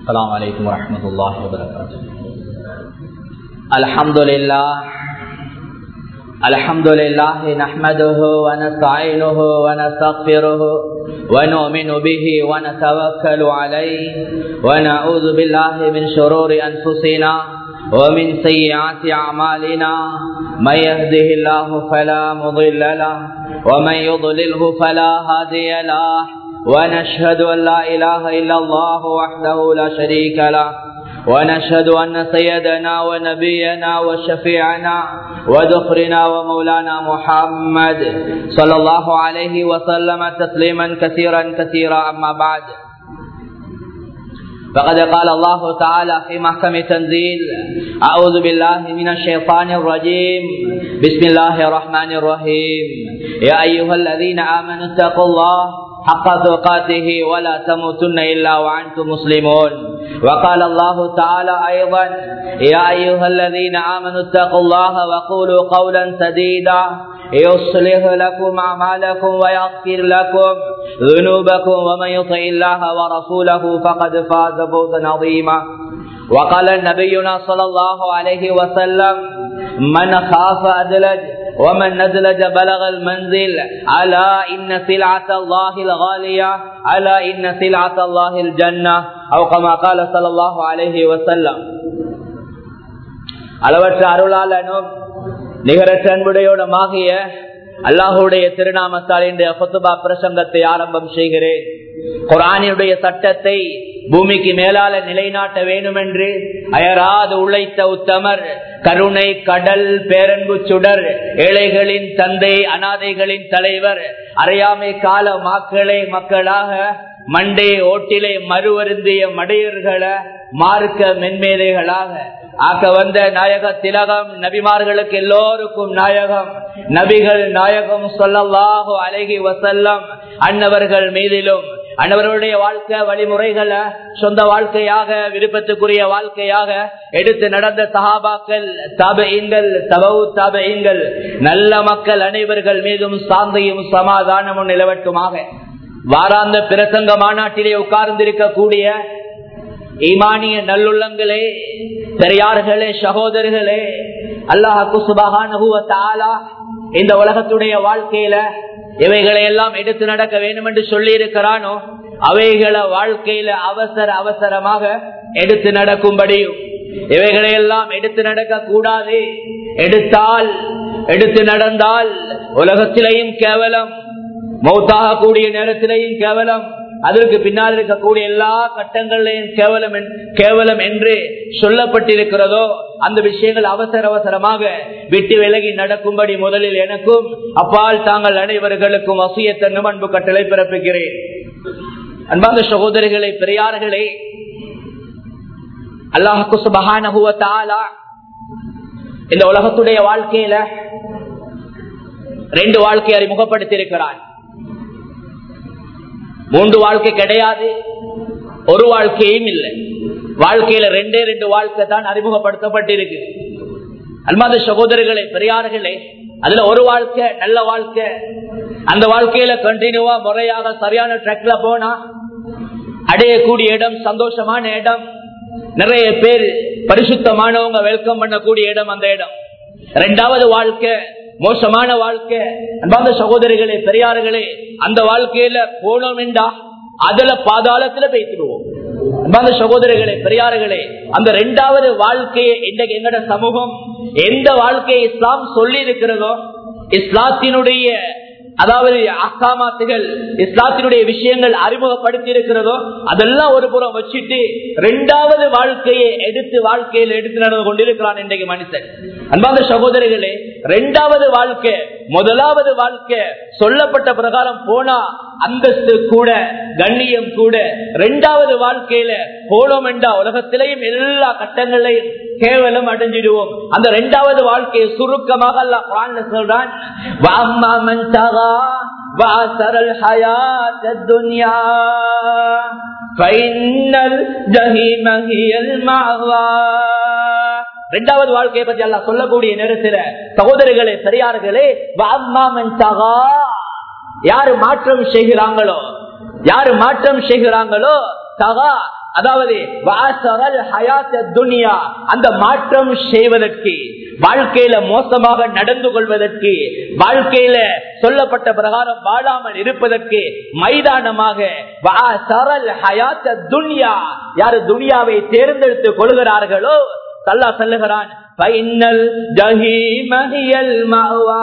السلام عليكم ورحمة الله وبركاته الحمد لله الحمد لله نحمده ونستعينه ونستغفره ونؤمن به ونتوكل عليه ونعوذ بالله من شرور أنفسنا ومن سيئات أعمالنا من يهده الله فلا مضل له ومن يضلله فلا هادي له ونشهد أن لا إله إلا الله وحده لا شريك له ونشهد أن سيدنا ونبينا وشفيعنا وذخرنا ومولانا محمد صلى الله عليه وسلم تسليما كثيرا كثيرا أما بعد فقد قال الله تعالى في محكم تنزيل أعوذ بالله من الشيطان الرجيم بسم الله الرحمن الرحيم يا أيها الذين آمنوا اتقوا الله حق تقاته ولا تموتن إلا وأنتم مسلمون وقال الله تعالى أيضا يا أيها الذين آمنوا اتقوا الله وقولوا قولا سديدا يصلح لكم أعمالكم ويغفر لكم ذنوبكم ومن يطع الله ورسوله فقد فاز فوزا عظيما وقال نبينا صلى الله عليه وسلم من خاف أدلج ومن نزلج بلغ المنزل ألا إن سلعة الله الغالية ألا إن سلعة الله الجنة أو كما قال صلى الله عليه وسلم அளவற்ற அருளாளனும் நிகரற்ற அன்புடையோடமாகிய அல்லாஹுடைய திருநாமத்தால் இன்றைய கொத்துபா பிரசங்கத்தை ஆரம்பம் செய்கிறேன் குரானியுடைய சட்டத்தை பூமிக்கு மேலால நிலைநாட்ட வேண்டும் என்று அயராது உழைத்த உத்தமர் கருணை கடல் பேரன்பு சுடர் ஏழைகளின் தந்தை அனாதைகளின் தலைவர் அறியாமை கால மாக்களை மக்களாக மண்டே ஓட்டிலே மறுவருந்திய மடையர்களை மார்க்க மென்மேதைகளாக ஆக்க வந்த நாயக திலகம் நபிமார்களுக்கு எல்லோருக்கும் நாயகம் நபிகள் நாயகம் சொல்லல்லாஹோ அழகி வசல்லம் அன்னவர்கள் மீதிலும் அன்னவர்களுடைய வாழ்க்கை வழிமுறைகளை சொந்த வாழ்க்கையாக விருப்பத்துக்குரிய வாழ்க்கையாக எடுத்து நடந்த சஹாபாக்கள் தபைங்கள் தபவு தபைங்கள் நல்ல மக்கள் அனைவர்கள் மீதும் சாந்தையும் சமாதானமும் நிலவட்டுமாக வாராந்த பிரசங்க மாநாட்டிலே உட்கார்ந்திருக்கக்கூடிய ஈமானிய நல்லுள்ளங்களே பெரியார்களே சகோதரர்களே அல்லாஹு சுபகான இந்த உலகத்துடைய வாழ்க்கையில இவைகளை எல்லாம் எடுத்து நடக்க வேண்டும் என்று சொல்லி இருக்கிறானோ அவைகளை வாழ்க்கையில அவசர அவசரமாக எடுத்து நடக்கும்படியும் இவைகளை எல்லாம் எடுத்து நடக்க கூடாது எடுத்தால் எடுத்து நடந்தால் உலகத்திலையும் கேவலம் மௌத்தாக கூடிய நேரத்திலையும் கேவலம் அதற்கு பின்னால் இருக்கக்கூடிய எல்லா கட்டங்களையும் கேவலம் கேவலம் என்று சொல்லப்பட்டிருக்கிறதோ அந்த விஷயங்கள் அவசர அவசரமாக விட்டு விலகி நடக்கும்படி முதலில் எனக்கும் அப்பால் தாங்கள் அனைவர்களுக்கும் வசியத்தன்னும் அன்பு கட்டளை பிறப்பிக்கிறேன் அன்பாந்த சகோதரிகளை பெரியார்களே அல்லாஹு சுபகான இந்த உலகத்துடைய வாழ்க்கையில ரெண்டு வாழ்க்கை அறிமுகப்படுத்தி இருக்கிறான் மூன்று வாழ்க்கை கிடையாது ஒரு வாழ்க்கையும் இல்லை வாழ்க்கையில ரெண்டே ரெண்டு வாழ்க்கை தான் அறிமுகப்படுத்தப்பட்டிருக்கு அன்பாத சகோதரர்களே பெரியார்களே அதுல ஒரு வாழ்க்கை நல்ல வாழ்க்கை அந்த வாழ்க்கையில கண்டினியூவா முறையாக சரியான ட்ராக்ல போனா அடையக்கூடிய இடம் சந்தோஷமான இடம் நிறைய பேர் பரிசுத்தமானவங்க வெல்கம் பண்ணக்கூடிய இடம் அந்த இடம் ரெண்டாவது வாழ்க்கை மோசமான வாழ்க்கை அன்பாந்த சகோதரிகளே பெரியார்களே அந்த வாழ்க்கையில போனோம் என்றா அதுல பாதாளத்துல பேசிடுவோம் அன்பாந்த சகோதரிகளே பெரியார்களே அந்த ரெண்டாவது வாழ்க்கையை இன்றைக்கு எங்கட சமூகம் எந்த வாழ்க்கையை இஸ்லாம் சொல்லி இருக்கிறதோ இஸ்லாத்தினுடைய அதாவது அக்காமாத்துகள் இஸ்லாத்தினுடைய விஷயங்கள் அறிமுகப்படுத்தி இருக்கிறதோ அதெல்லாம் ஒரு புறம் வச்சுட்டு ரெண்டாவது வாழ்க்கையை எடுத்து வாழ்க்கையில் எடுத்து நடந்து கொண்டிருக்கிறான் இன்றைக்கு மனுஷன் அன்பாந்த சகோதரிகளே ரெண்டாவது வாழ்க்கை முதலாவது வாழ்க்கை சொல்லப்பட்ட பிரகாரம் போனா அந்தஸ்து கூட கண்ணியம் கூட ரெண்டாவது வாழ்க்கையில போனோம் என்றா உலகத்திலையும் எல்லா கட்டங்களையும் கேவலம் அடைஞ்சிடுவோம் அந்த ரெண்டாவது வாழ்க்கையை சுருக்கமாக அல்ல குரான்ல சொல்றான் "வஅம்மா மன் தகா وآثر الحياة الدنيا فإن الجحيم هي المأوى ரெண்டாவது வாழ்க்கையை பத்தி அல்ல சொல்லக்கூடிய நேரத்தில் சகோதரிகளே பெரியார்களே வாம்மாமன் தகா யாரு மாற்றம் செய்கிறாங்களோ யாரு மாற்றம் செய்கிறாங்களோ தகா அதாவது வாசரல் ஹயாத்த துனியா அந்த மாற்றம் செய்வதற்கு வாழ்க்கையில மோசமாக நடந்து கொள்வதற்கு வாழ்க்கையில சொல்லப்பட்ட பிரகாரம் வாழாமல் இருப்பதற்கு மைதானமாக வாசரல் ஹயாத்த துனியா யாரு துனியாவை தேர்ந்தெடுத்துக் கொள்கிறார்களோ தல்லா சொல்லுகிறான் ஃபைனல் ஜஹீம ஹியல் மஅவா.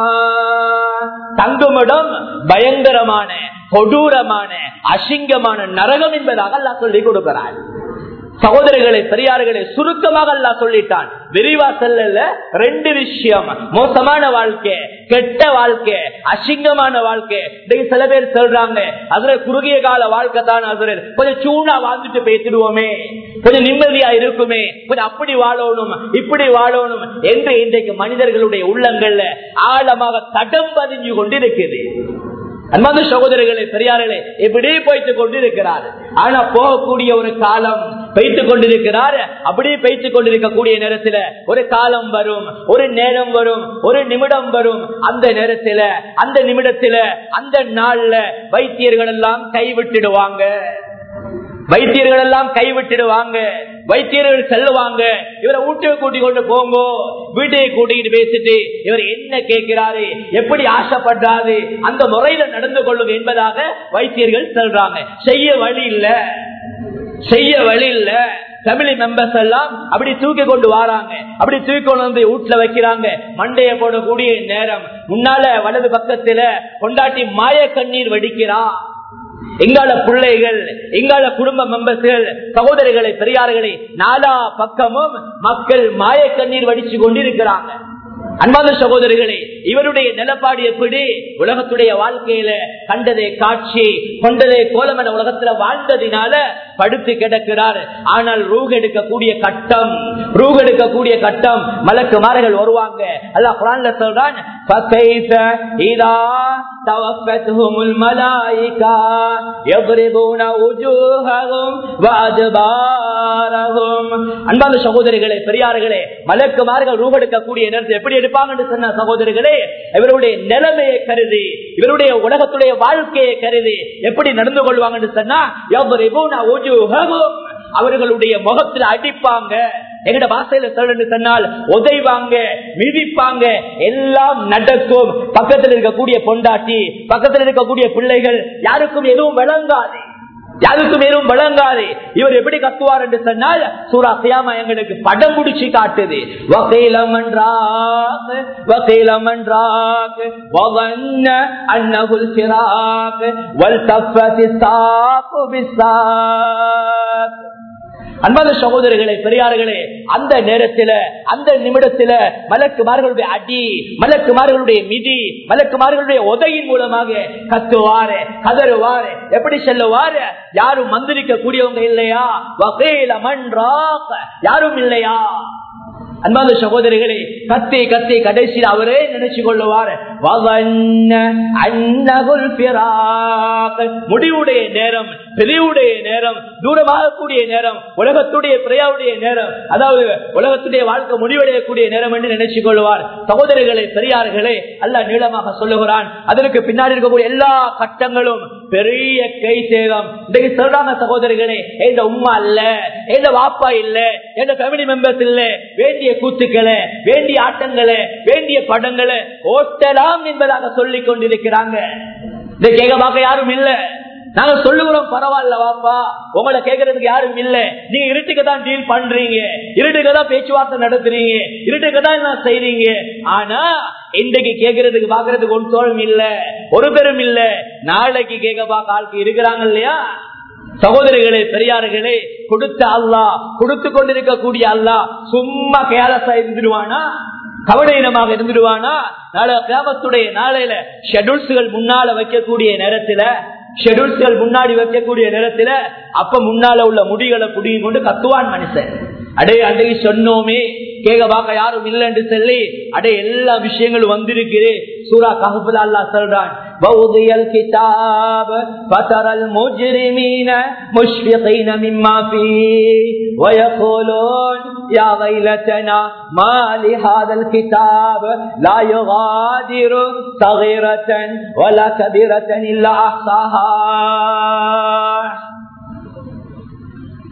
தங்குமிடம் பயங்கரமான கொடூரமான அசிங்கமான நரகம் என்பதாக அல்லாஹ் சொல்லிக் கொடுக்கிறார் சகோதரர்களை பெரியார்களை சுருக்கமாக அல்லா சொல்லிட்டான் விரிவா செல்லல ரெண்டு விஷயம் மோசமான வாழ்க்கை கெட்ட வாழ்க்கை அசிங்கமான வாழ்க்கை இன்னைக்கு சில பேர் சொல்றாங்க அதுல குறுகிய கால வாழ்க்கை தான் அதுல கொஞ்சம் சூனா வாழ்ந்துட்டு பேசிடுவோமே கொஞ்சம் நிம்மதியா இருக்குமே கொஞ்சம் அப்படி வாழணும் இப்படி வாழணும் என்று இன்றைக்கு மனிதர்களுடைய உள்ளங்கள்ல ஆழமாக தடம் பதிஞ்சு கொண்டிருக்குது அன்பான சகோதரர்களே பெரியார்களே இப்படி போய்த்து கொண்டிருக்கிறார் ஆனா போகக்கூடிய ஒரு காலம் வைத்துக் கொண்டிருக்கிறார் அப்படியே வைத்துக் கொண்டிருக்கக்கூடிய நேரத்துல ஒரு காலம் வரும் ஒரு நேரம் வரும் ஒரு நிமிடம் வரும் அந்த நேரத்துல அந்த நிமிடத்துல அந்த நாள்ல வைத்தியர்கள் எல்லாம் கைவிட்டுடுவாங்க வைத்தியர்கள் எல்லாம் கைவிட்டுடுவாங்க வைத்தியர்கள் செல்லுவாங்க இவரை வீட்டுக்கு கூட்டிக் கொண்டு போங்க வீட்டையை கூட்டிக்கிட்டு பேசிட்டு இவர் என்ன கேட்கிறாரு எப்படி ஆசைப்படுறாரு அந்த முறையில நடந்து கொள்ளுங்க என்பதாக வைத்தியர்கள் சொல்றாங்க செய்ய வழி இல்ல செய்ய வழி இல்ல ஃபேமிலி மெம்பர்ஸ் எல்லாம் அப்படி தூக்கி கொண்டு வராங்க அப்படி தூக்கி கொண்டு வந்து வீட்டுல வைக்கிறாங்க மண்டைய போடக்கூடிய நேரம் முன்னால வலது பக்கத்துல கொண்டாட்டி மாய கண்ணீர் வடிக்கிறா எங்கால பிள்ளைகள் எங்கால குடும்ப மெம்பர்ஸ்கள் சகோதரிகளை பெரியார்களை நாலா பக்கமும் மக்கள் மாய கண்ணீர் வடிச்சு கொண்டிருக்கிறாங்க அன்பான சகோதரிகளே இவருடைய நிலப்பாடு எப்படி உலகத்துடைய வாழ்க்கையில கண்டதே காட்சி கொண்டதே கோலம் என உலகத்துல வாழ்ந்ததினால படுத்து கிடக்கிறார் ஆனால் ரூக எடுக்கக்கூடிய கட்டம் ரூக எடுக்கக்கூடிய கட்டம் மலக்கு மாறுகள் வருவாங்க அல்லாஹ் குரான்ல சொல்றான் فَكَيْفَ إِذَا تَوَفَّتْهُمُ الْمَلَائِكَةُ يَضْرِبُونَ وُجُوهَهُمْ وَأَدْبَارَهُمْ அன்பான சகோதரிகளே பெரியார்களே மலக்குமார்கள் ரூப எடுக்கக்கூடிய நேரத்தை எப்படி எடுப்பாங்கன்னு சொன்ன சகோதரிகளே இவருடைய நிலைமையை கருதி இவருடைய உலகத்துடைய வாழ்க்கையை கருதி எப்படி நடந்து கொள்வாங்கன்னு சொன்னா يَضْرِبُونَ وُجُوهَهُمْ அவர்களுடைய முகத்தில் அடிப்பாங்க எங்கட பாசையில சொல்லு சொன்னால் உதைவாங்க மிதிப்பாங்க எல்லாம் நடக்கும் பக்கத்தில் இருக்கக்கூடிய பொண்டாட்டி பக்கத்தில் இருக்கக்கூடிய பிள்ளைகள் யாருக்கும் எதுவும் விளங்காது யாருக்கும் எதுவும் விளங்காது இவர் எப்படி கத்துவார் என்று சொன்னால் சூரா சியாமா எங்களுக்கு படம் முடிச்சு காட்டுது வகையிலமன்றாக் வகையிலமன்றாக் வவன்ன அன்னகுல் சிராக் வல் தஃபதி சாக்கு பிசாக் அன்பான சகோதரர்களே பெரியார்களே அந்த நேரத்துல அந்த நிமிடத்துல மலக்குமார்களுடைய அடி மலக்குமார்களுடைய மிதி மலக்குமார்களுடைய உதவியின் மூலமாக கத்துவாரு கதறுவாரு எப்படி செல்லுவாரு யாரும் மந்திரிக்க கூடியவங்க இல்லையா வகையில மன்றாக யாரும் இல்லையா அன்பான சகோதரிகளே கத்தி கத்தி கடைசியில் அவரே நினைச்சு கொள்ளுவார் முடிவுடைய நேரம் பிரிவுடைய நேரம் தூரமாகக்கூடிய நேரம் உலகத்துடைய பிரியாவுடைய நேரம் அதாவது உலகத்துடைய வாழ்க்கை முடிவடையக்கூடிய நேரம் என்று நினைச்சு கொள்வார் சகோதரிகளே பெரியார்களே அல்ல நீளமாக சொல்லுகிறான் அதற்கு பின்னாடி இருக்கக்கூடிய எல்லா கட்டங்களும் பெரிய கை சேதம் இன்றைக்கு சொல்றாங்க சகோதரிகளே எந்த உமா இல்ல எந்த வாப்பா இல்ல எந்த ஃபேமிலி மெம்பர்ஸ் இல்ல வேண்டிய கூத்துக்களை வேண்டிய ஆட்டங்களை வேண்டிய படங்களை ஓட்டலாம் என்பதாக சொல்லிக் கொண்டிருக்கிறாங்க இதை கேட்க பார்க்க யாரும் இல்ல நாங்க சொல்லுகிறோம் பரவாயில்ல வாப்பா உங்களை கேட்கறதுக்கு யாரும் இல்ல நீங்க இருட்டுக்கு தான் டீல் பண்றீங்க இருட்டுக்கு தான் பேச்சுவார்த்தை நடத்துறீங்க இருட்டுக்கு தான் என்ன செய்றீங்க ஆனா இன்றைக்கு கேட்கறதுக்கு பாக்குறதுக்கு ஒரு தோழம் இல்ல ஒரு பெரும் இல்ல நாளைக்கு கேட்க பார்க்க ஆளுக்கு இருக்கிறாங்க இல்லையா சகோதரிகளே பெரியார்களே கொடுத்த அல்லா கொடுத்து கொண்டிருக்கக்கூடிய அல்லா சும்மா கேலசா இருந்துடுவானா கவனீனமாக இருந்துடுவானா நாளை கிராமத்துடைய நாளையில ஷெடியூல்ஸ்கள் முன்னால வைக்கக்கூடிய நேரத்துல ஷெடியூல்ஸ்கள் முன்னாடி வைக்கக்கூடிய நேரத்துல அப்ப முன்னால உள்ள முடிகளை புடிங்கி கொண்டு கத்துவான் மனுஷன் அடே அன்றைக்கு சொன்னோமே கேட்க பார்க்க யாரும் இல்லைன்னு சொல்லி அடே எல்லா விஷயங்களும் வந்திருக்கிறே சூரா கஹபுல அல்லா சொல்றான் ووضي الكتاب فترى المجرمين مشفقين مما فيه ويقولون يا ويلتنا ما لهذا الكتاب لا يغادر صغيرة ولا كبيرة إلا أحصاها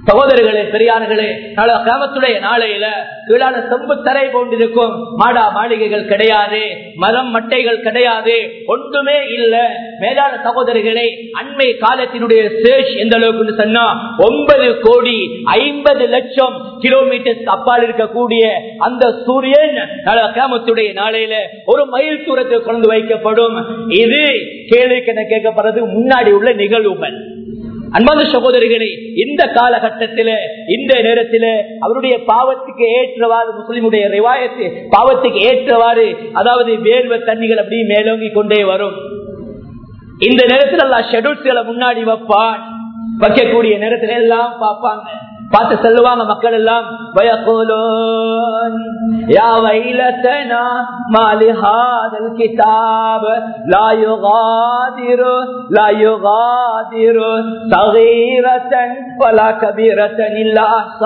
சகோதரர்களே பெரியார்களே நாளை கிராமத்துடைய நாளையில கீழான செம்பு தரை போன்றிருக்கும் மாடா மாளிகைகள் கிடையாது மரம் மட்டைகள் கிடையாது ஒன்றுமே இல்ல மேலான சகோதரிகளே அண்மை காலத்தினுடைய சேஷ் எந்த அளவுக்கு சொன்னா ஒன்பது கோடி ஐம்பது லட்சம் கிலோமீட்டர் அப்பால் இருக்கக்கூடிய அந்த சூரியன் நாளை கிராமத்துடைய நாளையில ஒரு மைல் தூரத்தில் கொண்டு வைக்கப்படும் இது கேள்விக்கென கேட்கப்படுறது முன்னாடி உள்ள நிகழ்வுகள் அன்பான சகோதரிகளே இந்த காலகட்டத்தில இந்த நேரத்தில அவருடைய பாவத்துக்கு ஏற்றவாறு முஸ்லிமுடைய ரிவாயத்து பாவத்துக்கு ஏற்றவாறு அதாவது வேர்வ தண்ணிகள் அப்படி மேலோங்கி கொண்டே வரும் இந்த நேரத்தில் எல்லாம் ஷெடியூல்ஸ்களை முன்னாடி வைப்பான் வைக்கக்கூடிய நேரத்துல எல்லாம் பார்ப்பாங்க பார்த்து சொல்லுவாங்க மக்கள் எல்லாம் வயகோலோன் யா வைலத்தனா மாலி ஹாதல் கிதாப் லா யுகாதிரு லா யுகாதிரு சகீரத்தன் வலா கபீரத்தன் இல்லா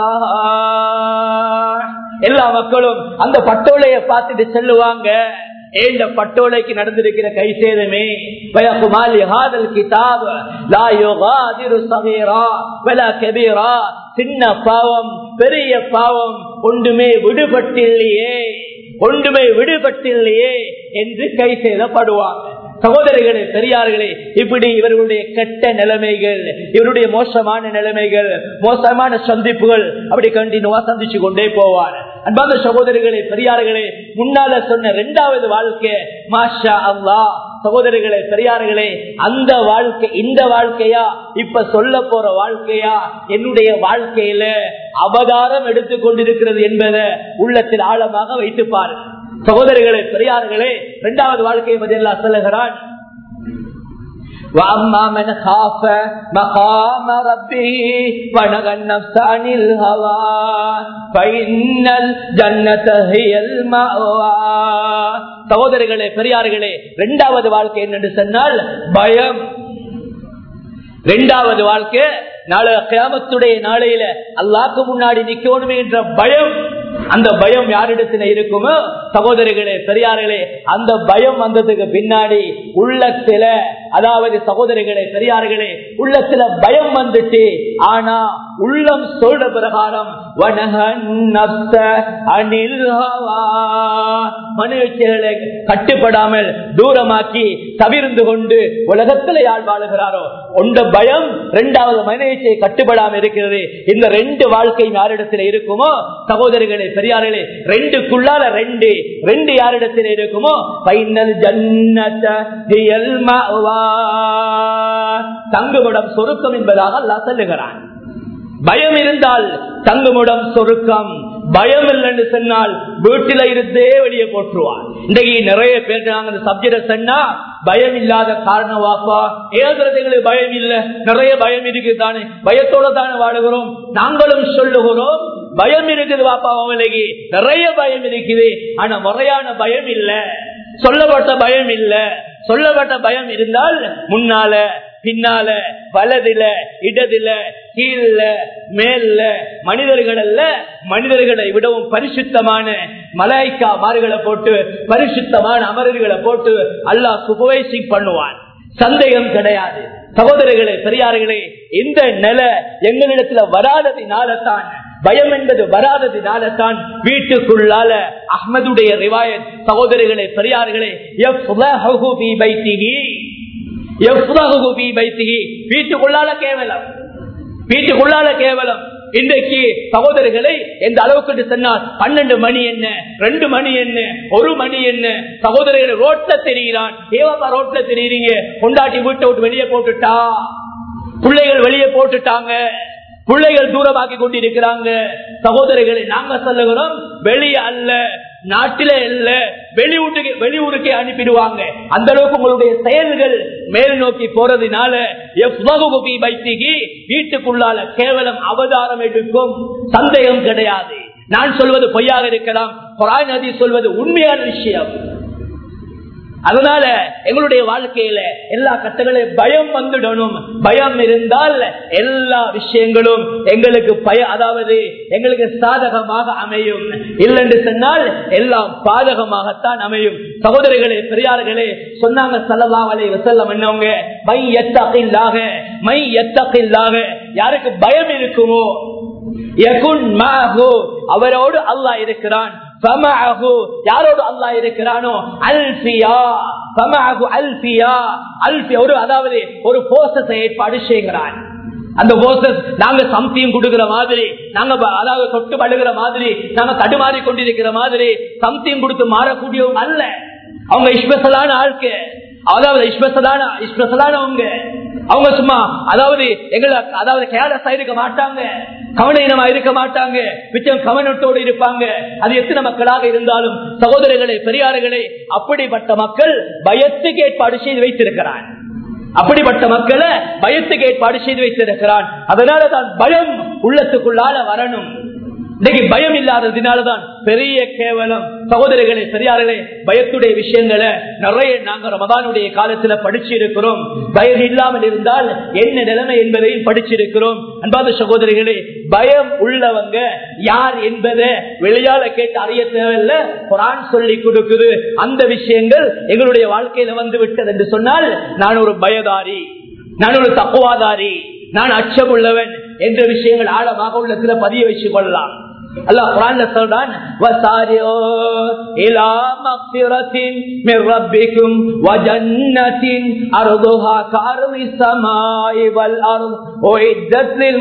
எல்லா மக்களும் அந்த பட்டோலையை பார்த்துட்டு சொல்லுவாங்க ஏண்ட பட்டோலைக்கு நடந்திருக்கிற கை சேதமே வயகுமாலி ஹாதல் கிதாப் லா யுகாதிரு சகீரா வலா கபீரா சின்ன பாவம் பெரிய பாவம் ஒன்றுமே விடுபட்டில்லையே ஒன்றுமே விடுபட்டில்லையே என்று கை செய்தப்படுவாங்க சகோதரிகளே பெரியார்களே இப்படி இவர்களுடைய கெட்ட நிலைமைகள் இவருடைய மோசமான நிலைமைகள் மோசமான சந்திப்புகள் அப்படி கண்டினியூவா சந்திச்சு கொண்டே போவார் அன்பான சகோதரிகளே பெரியார்களே முன்னால சொன்ன இரண்டாவது வாழ்க்கை மாஷா அல்லா சகோதரிகளே பெரியார்களே அந்த வாழ்க்கை இந்த வாழ்க்கையா இப்ப சொல்ல போற வாழ்க்கையா என்னுடைய வாழ்க்கையில அவதாரம் எடுத்துக் கொண்டிருக்கிறது என்பதை உள்ளத்தில் ஆழமாக வைத்துப்பாரு சகோதரிகளே பெரியார்களே இரண்டாவது வாழ்க்கையை பற்றி எல்லாம் சொல்லுகிறான் وأما من خاف مقام ربه ونهى النفس عن الهوى فإن الجنة هي المأوى சகோதரிகளே பெரியார்களே இரண்டாவது வாழ்க்கை என்னென்று சொன்னால் பயம் இரண்டாவது வாழ்க்கை நாளை கிராமத்துடைய நாளையில அல்லாக்கு முன்னாடி நிக்கணுமே என்ற பயம் அந்த பயம் யாரிடத்துல இருக்குமோ சகோதரிகளே பெரியார்களே அந்த பயம் வந்ததுக்கு பின்னாடி உள்ளத்துல அதாவது சகோதரிகளே பெரியார்களே உள்ளத்துல பயம் வந்துட்டு ஆனா உள்ளம் சொல்ற பிரகாரம் மனுஷர்களை கட்டுப்படாமல் தூரமாக்கி தவிர்ந்து கொண்டு உலகத்துல யார் வாழுகிறாரோ உண்ட பயம் இரண்டாவது மனைவியை கட்டுப்படாமல் இருக்கிறது இந்த ரெண்டு வாழ்க்கையும் யாரிடத்தில் இருக்குமோ சகோதரிகளே பெரியார்களே ரெண்டுக்குள்ளால ரெண்டு ரெண்டு யாரிடத்தில் இருக்குமோ பைனல் ஜன்னத தங்குமிடம் சொருக்கம் என்பதாக அல்லா சொல்லுகிறான் பயம் இருந்தால் தங்குமிடம் சொருக்கம் பயம் இல்லைன்னு சொன்னால் வீட்டில இருந்தே வெளியே போட்டுருவான் இன்றைக்கு நிறைய பேர் நாங்க சப்ஜெக்ட் சொன்னா பயம் இல்லாத காரணம் வாப்பா ஏதுறதுங்களுக்கு பயம் இல்ல நிறைய பயம் இருக்குது தானே பயத்தோட தானே வாழுகிறோம் நாங்களும் சொல்லுகிறோம் பயம் இருக்குது வாப்பா அவங்களுக்கு நிறைய பயம் இருக்குது ஆனா முறையான பயம் இல்ல சொல்லப்பட்ட பயம் இல்ல சொல்லப்பட்ட பயம் இருந்தால் முன்னால பின்னால வலதுல இடதுல கீழ மேல மனிதர்கள் அல்ல மனிதர்களை விடவும் பரிசுத்தமான மலாய்க்கா மாறுகளை போட்டு பரிசுத்தமான அமரர்களை போட்டு அல்லாஹ் சுபவேசிங் பண்ணுவான் சந்தேகம் கிடையாது சகோதரர்களே பெரியார்களே இந்த நிலை எங்களிடத்துல வராததினால்தான் பயம் என்பது வராததினால்தான் வீட்டுக்குள்ளால அஹ்மதுடைய ரிவாயத் சகோதரிகளே பெரியார்களே வீட்டுக்குள்ளால கேவலம் வீட்டுக்குள்ளால கேவலம் இன்றைக்கு சகோதரர்களை எந்த அளவுக்கு சொன்னால் பன்னெண்டு மணி என்ன ரெண்டு மணி என்ன ஒரு மணி என்ன சகோதரர்களை ரோட்ல தெரிகிறான் ஏவாப்பா ரோட்ல தெரியுறீங்க கொண்டாட்டி வீட்டை விட்டு வெளியே போட்டுட்டா பிள்ளைகள் வெளியே போட்டுட்டாங்க பிள்ளைகள் தூரமாக்கி கொண்டிருக்கிறாங்க சகோதரிகளை நாங்க சொல்லுகிறோம் வெளியே அல்ல நாட்டில இல்ல வெளியூட்டுக்கு வெளியூருக்கே அனுப்பிடுவாங்க அந்த அளவுக்கு உங்களுடைய செயல்கள் மேல் நோக்கி போறதுனால வீட்டுக்குள்ளால கேவலம் அவதாரம் எடுக்கும் சந்தேகம் கிடையாது நான் சொல்வது பொய்யாக இருக்கலாம் குரான் நதி சொல்வது உண்மையான விஷயம் அதனால எங்களுடைய வாழ்க்கையில எல்லா கட்டங்களையும் பயம் வந்துடணும் பயம் இருந்தால் எல்லா விஷயங்களும் எங்களுக்கு பய அதாவது எங்களுக்கு சாதகமாக அமையும் இல்லைன்னு சொன்னால் எல்லாம் பாதகமாகத்தான் அமையும் சகோதரிகளே பெரியார்களே சொன்னாங்க சல்லல்லாஹு அலைஹி வஸல்லம் என்னவங்க மை எத்தகில்லாக மை எத்தகில்லாக யாருக்கு பயம் இருக்குமோ யகுன் மஅஹு அவரோடு அல்லாஹ் இருக்கிறான் ஃபமஅஹு யாரோடு அல்லாஹ் இருக்கிறானோ அல்ஃபியா ஃபமஅஹு அல்ஃபியா அல்ஃபி ஒரு அதாவது ஒரு போர்சஸ் ஏற்பாடு செய்கிறான் அந்த போர்சஸ் நாங்க சம்தியும் கொடுக்கிற மாதிரி நாங்க ப- அதாவது தொட்டு படுகிற மாதிரி நாங்க தடுமாறி கொண்டிருக்கிற மாதிரி சம்தியும் கொடுத்து மாறக்கூடியவங்க அல்ல அவங்க ஸ்பெஷலான ஆட்கு அதாவது ஸ்பெஷலான ஸ்பெஷலானவங்க அவங்க சும்மா அதாவது எங்களை அதாவது கேரளா இருக்க மாட்டாங்க கவனமா இருக்க மாட்டாங்க மிச்சம் கவனத்தோடு இருப்பாங்க அது எத்தனை மக்களாக இருந்தாலும் சகோதரர்களே பெரியார்களே அப்படிப்பட்ட மக்கள் பயத்துக்கு ஏற்பாடு செய்து வைத்திருக்கிறான் அப்படிப்பட்ட மக்களை பயத்துக்கு ஏற்பாடு செய்து வைத்திருக்கிறான் அதனால தான் பயம் உள்ளத்துக்குள்ளால வரணும் இன்னைக்கு பயம் இல்லாததினாலதான் பெரிய கேவலம் சகோதரிகளே பெரியார்களே பயத்துடைய விஷயங்களை நிறைய நாங்க ரமதானுடைய காலத்துல படிச்சிருக்கிறோம் பயம் இல்லாமல் இருந்தால் என்ன நிலைமை என்பதையும் படிச்சிருக்கிறோம் அன்பாத சகோதரிகளே பயம் உள்ளவங்க யார் என்பதை வெளியால கேட்டு அறிய தேவையில்லை குரான் சொல்லி கொடுக்குது அந்த விஷயங்கள் எங்களுடைய வாழ்க்கையில வந்து விட்டது என்று சொன்னால் நான் ஒரு பயதாரி நான் ஒரு தக்குவாதாரி நான் அச்சம் உள்ளவன் என்ற விஷயங்கள் ஆழமாக உள்ளத்துல பதிய வச்சுக் கொள்ளலாம் அல்லாஹ் குர்ஆன்ல சொல்றான் வசாரியோ இலா மக்ஃபிரத்தின் மிர் ரப்பிக்கும் வ ஜன்னத்தின் அர்துஹா கஅர்தி ஸமாஇ வல் அர்த் உஇத்தத் லில்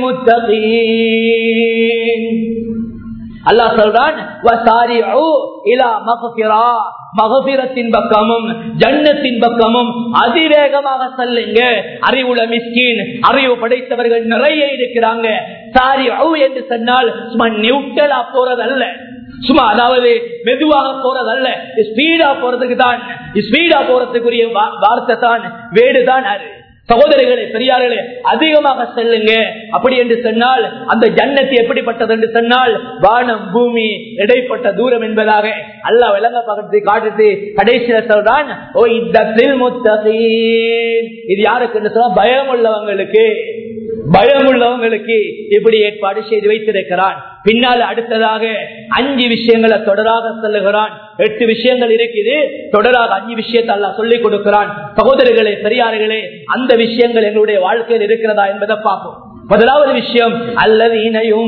முத்தகீன் அல்லாஹ் சொல்றான் வசாரிஉ இலா மக்ஃபிரா மகபிரத்தின் பக்கமும் ஜன்னத்தின் பக்கமும் அதிவேகமாக செல்லுங்க அறிவுள்ள மிஸ்கின் அறிவு படைத்தவர்கள் நிறைய இருக்கிறாங்க சாரி என்று சொன்னால் சும்மா நியூட்டலா போறதல்ல சும்மா அதாவது மெதுவாக போறதல்ல ஸ்பீடா போறதுக்கு தான் ஸ்பீடா போறதுக்குரிய வா- வார்த்தை தான் வேடு தான் அது சகோதரிகளே பெரியார்களே அதிகமாக செல்லுங்க அப்படி என்று சொன்னால் அந்த ஜன்னத்து எப்படிப்பட்டது என்று சொன்னால் வானம் பூமி இடைப்பட்ட தூரம் என்பதாக அல்லாஹ் விளங்க பக்கத்து காட்டுத்து கடைசியில சொல்றான் ஓ இத்தத்தில் முத்தகீன் இது யாருக்கு என்று சொன்னா பயம் உள்ளவங்களுக்கு பயம் உள்ளவங்களுக்கு இப்படி ஏற்பாடு செய்து வைத்திருக்கிறான் பின்னால் அடுத்ததாக அஞ்சு விஷயங்களை தொடராக சொல்லுகிறான் எட்டு விஷயங்கள் இருக்குது தொடராக அஞ்சு விஷயத்தை அல்லாஹ் சொல்லிக் கொடுக்கிறான் சகோதரிகளே பெரியார்களே அந்த விஷயங்கள் எங்களுடைய வாழ்க்கையில் இருக்கிறதா என்பதை பார்ப்போம் முதலாவது விஷயம் அல்லது இணையும்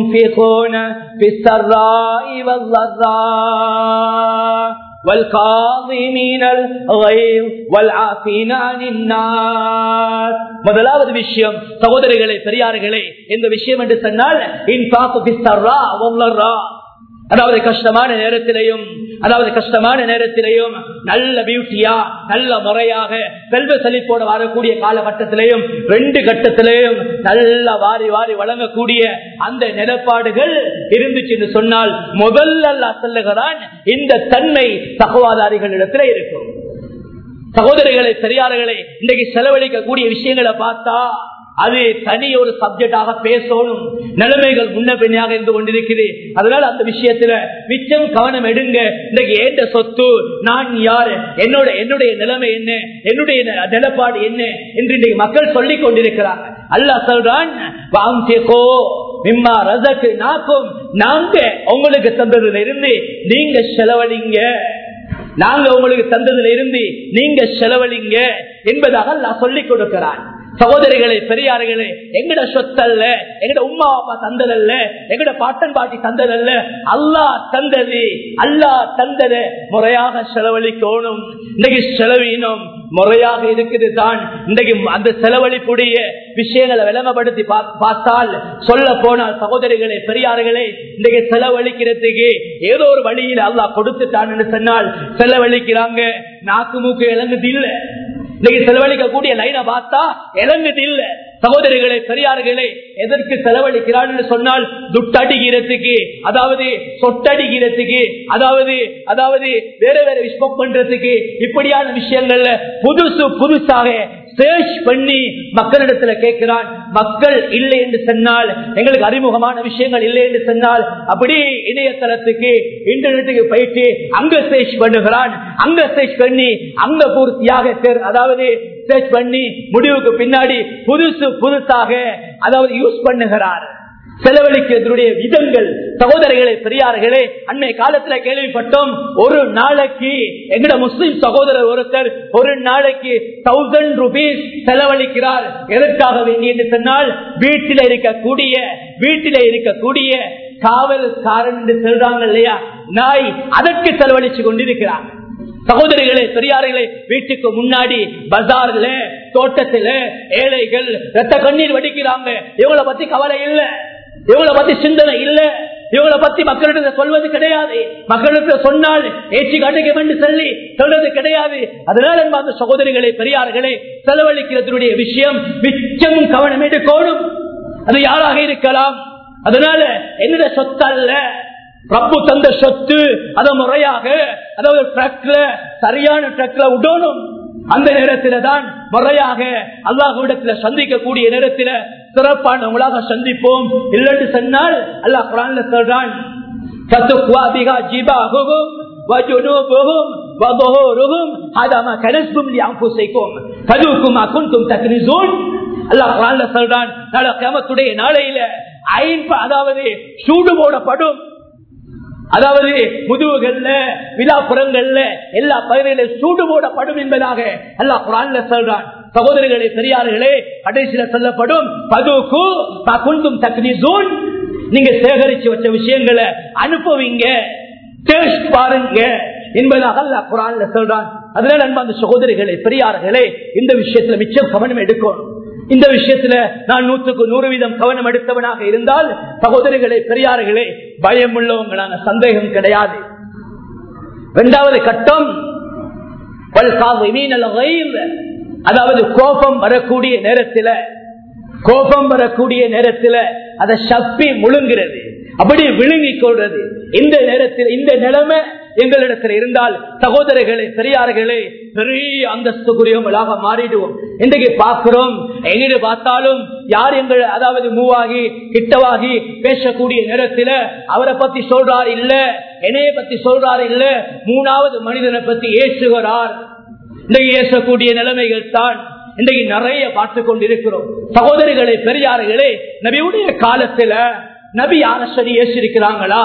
والكاظمين الغيظ والعافين عن الناس முதலாவது விஷயம் சகோதரிகளே பெரியார்களே இந்த விஷயம் என்று சொன்னால் இன்பாக்கு பிஸ்தர்ரா வல்லர்ரா அதாவது கஷ்டமான நேரத்திலையும் அதாவது கஷ்டமான நேரத்திலையும் நல்ல பியூட்டியா நல்ல முறையாக செல்வ செழிப்போட வரக்கூடிய காலகட்டத்திலையும் ரெண்டு கட்டத்திலையும் நல்ல வாரி வாரி வழங்கக்கூடிய அந்த நிலப்பாடுகள் இருந்துச்சுன்னு சொன்னால் முதல்ல அல்லாஹ் சொல்லுகிறான் இந்த தன்மை தகவாதாரிகளிடத்துல இருக்கும் சகோதரிகளை பெரியார்களே இன்றைக்கு செலவழிக்கக்கூடிய விஷயங்களை பார்த்தா அது தனி ஒரு சப்ஜெக்டாக பேசணும் நிலைமைகள் முன்ன பின்னாக இருந்து கொண்டிருக்குது அதனால அந்த விஷயத்துல மிச்சம் கவனம் எடுங்க இன்றைக்கு ஏற்ற சொத்து நான் யார் என்னோட என்னுடைய நிலைமை என்ன என்னுடைய ந- நிலப்பாடு என்ன என்று இன்றைக்கு மக்கள் சொல்லிக் கொண்டிருக்கிறாங்க அல்லாஹ் சொல்றான் வாங்கிக்கோ மிம்மா ரசக்கு நாக்கும் நாங்க உங்களுக்கு தந்ததுல இருந்து நீங்க செலவழிங்க நாங்க உங்களுக்கு தந்ததுல இருந்து நீங்க செலவழிங்க என்பதாக அல்லாஹ் சொல்லிக் கொடுக்கிறான் சகோதரிகளே பெரியார்களே எங்கட சொத்தல்ல எங்கட உமா அப்பா தந்ததல்ல எங்கட பாட்டன் பாட்டி தந்ததல்ல அல்லாஹ் தந்தது அல்லாஹ் தந்தது முறையாக செலவழிக்கணும் இன்னைக்கு செலவினம் முறையாக இருக்குது தான் இன்றைக்கு அந்த செலவழிப்புடைய விஷயங்களை விளங்கப்படுத்தி பா- பார்த்தால் சொல்ல போனால் சகோதரிகளே பெரியார்களே இன்றைக்கு செலவழிக்கிறதுக்கு ஏதோ ஒரு வழியில் அல்லாஹ் கொடுத்துட்டான்னு சொன்னால் செலவழிக்கிறாங்க நாக்கு மூக்கு இழங்குது இல்லை இன்னைக்கு செலவழிக்கக்கூடிய லைனை பார்த்தா இறங்குது இல்ல சகோதரிகளே பெரியார்களே எதற்கு செலவழிக்கிறான்னு சொன்னால் துட்டடிக்கிறதுக்கு அதாவது சொட்டடிக்கிறதுக்கு அதாவது அதாவது வேற வேற விஸ்போக் பண்றதுக்கு இப்படியான விஷயங்கள்ல புதுசு புதுசாக சர்ச் பண்ணி மக்களிடத்துல கேட்கிறான் மக்கள் இல்லை என்று சொன்னால் எங்களுக்கு அறிமுகமான விஷயங்கள் இல்லை என்று சொன்னால் அப்படி இணையதளத்துக்கு இன்டர்நெட்டுக்கு போயிட்டு அங்க சர்ச் பண்ணுகிறான் அங்க சர்ச் பண்ணி அங்க பூர்த்தியாக தேர்- அதாவது சர்ச் பண்ணி முடிவுக்கு பின்னாடி புதுசு புதுசாக அதாவது யூஸ் பண்ணுகிறார் செலவழிக்கிறதுடைய விதங்கள் சகோதரர்களே பெரியார்களே அன்னை காலத்துல கேள்விப்பட்டோம் ஒரு நாளைக்கு எங்கட முஸ்லிம் சகோதரர் ஒருத்தர் ஒரு நாளைக்கு தௌசண்ட் ருபீஸ் செலவழிக்கிறார் எதற்காக வேண்டி என்று சொன்னால் வீட்டில இருக்கக்கூடிய வீட்டில இருக்கக்கூடிய காவல்காரன் என்று சொல்றாங்க இல்லையா நாய் அதற்கு செலவழிச்சு கொண்டிருக்கிறார் சகோதரிகளே பெரியார்களே வீட்டுக்கு முன்னாடி பஜார்ல தோட்டத்துல ஏழைகள் ரத்த கண்ணீர் வடிக்கிறாங்க இவங்கள பத்தி கவலை இல்ல இவங்கள பத்தி சிந்தனை இல்ல இவங்கள பத்தி மக்களிடத்துல சொல்வது கிடையாது மக்களிடத்துல சொன்னால் ஏற்றி காட்டுக்க வேண்டும் சொல்லி சொல்றது கிடையாது அதனால அந்த சகோதரிகளே பெரியார்களே செலவழிக்கிறதுடைய விஷயம் மிச்சம் கவனம் எடுக்கணும் அது யாராக இருக்கலாம் அதனால என்னோட சொத்தல்ல ரப்பு தந்த சொத்து அத முறையாக அதாவது ட்ரக்ல சரியான ட்ரக்ல விடணும் அந்த நேரத்தில தான் முறையாக அல்லாஹ்விடத்துல சந்திக்கக்கூடிய நேரத்தில சிறப்பானவங்களாக சந்திப்போம் இல்லைன்னு சொன்னால் அல்லாஹ் குரான்ல சொல்றான் "ஃபத்துக்வா பிஹா ஜிபாஹுஹும் وجنوبهم وظهورهم هذا ما كنزتم لأنفسكم فذوقوا ما كنتم تكنزون அல்லாஹ் குரான்ல சொல்றான் நாளை கியாமத்துடைய நாளையில ஐன் அதாவது சூடு போடப்படும் அதாவது முதுகுகள்ல விழாப்புறங்கள்ல எல்லா பகுதிகளிலும் சூடு போடப்படும் என்பதாக அல்லாஹ் குரான்ல சொல்றான் சகோதரிகளே பெரியார்களே கடைசியில சொல்லப்படும் பதுக்கு பகுந்தும் தக்னிசூன் நீங்க சேகரிச்சு வச்ச விஷயங்களை அனுப்புவீங்க டேஸ்ட் பாருங்க என்பதாக அல்லாஹ் குரான்ல சொல்றான் அதனால அன்பு அந்த சகோதரிகளே பெரியார்களே இந்த விஷயத்துல மிச்சம் கவனம் எடுக்கணும் இந்த விஷயத்துல நான் நூற்றுக்கு நூறு வீதம் கவனம் எடுத்தவனாக இருந்தால் சகோதரிகளே பெரியார்களே பயம் உள்ளவங்களான சந்தேகம் கிடையாது இரண்டாவது கட்டம் வல்காவிமீன் அல்-கைல். அதாவது கோபம் வரக்கூடிய நேரத்தில் கோபம் வரக்கூடிய நேரத்தில் அதை சப்பி முழுங்கிறது அப்படி விழுங்கிக் கொள்றது இந்த நேரத்தில் இந்த நிலைமை எங்களிடத்தில் இருந்தால் சகோதரர்களே பெரியார்களே பெரிய அந்தஸ்துக்குரியவங்களாக மாறிடுவோம் இன்றைக்கு பார்க்கிறோம் எங்கிட்டு பார்த்தாலும் யார் எங்கள் அதாவது மூவாகி கிட்டவாகி பேசக்கூடிய நேரத்தில் அவரை பத்தி சொல்றார் இல்ல என்னைய பத்தி சொல்றார் இல்ல மூணாவது மனிதனை பத்தி ஏசுகிறார் இன்றைக்கு ஏசக்கூடிய நிலைமைகள் தான் இன்றைக்கு நிறைய பார்த்து கொண்டிருக்கிறோம் சகோதரிகளே பெரியார்களே நபியுடைய காலத்துல நபி யார சரி ஏசிருக்கிறாங்களா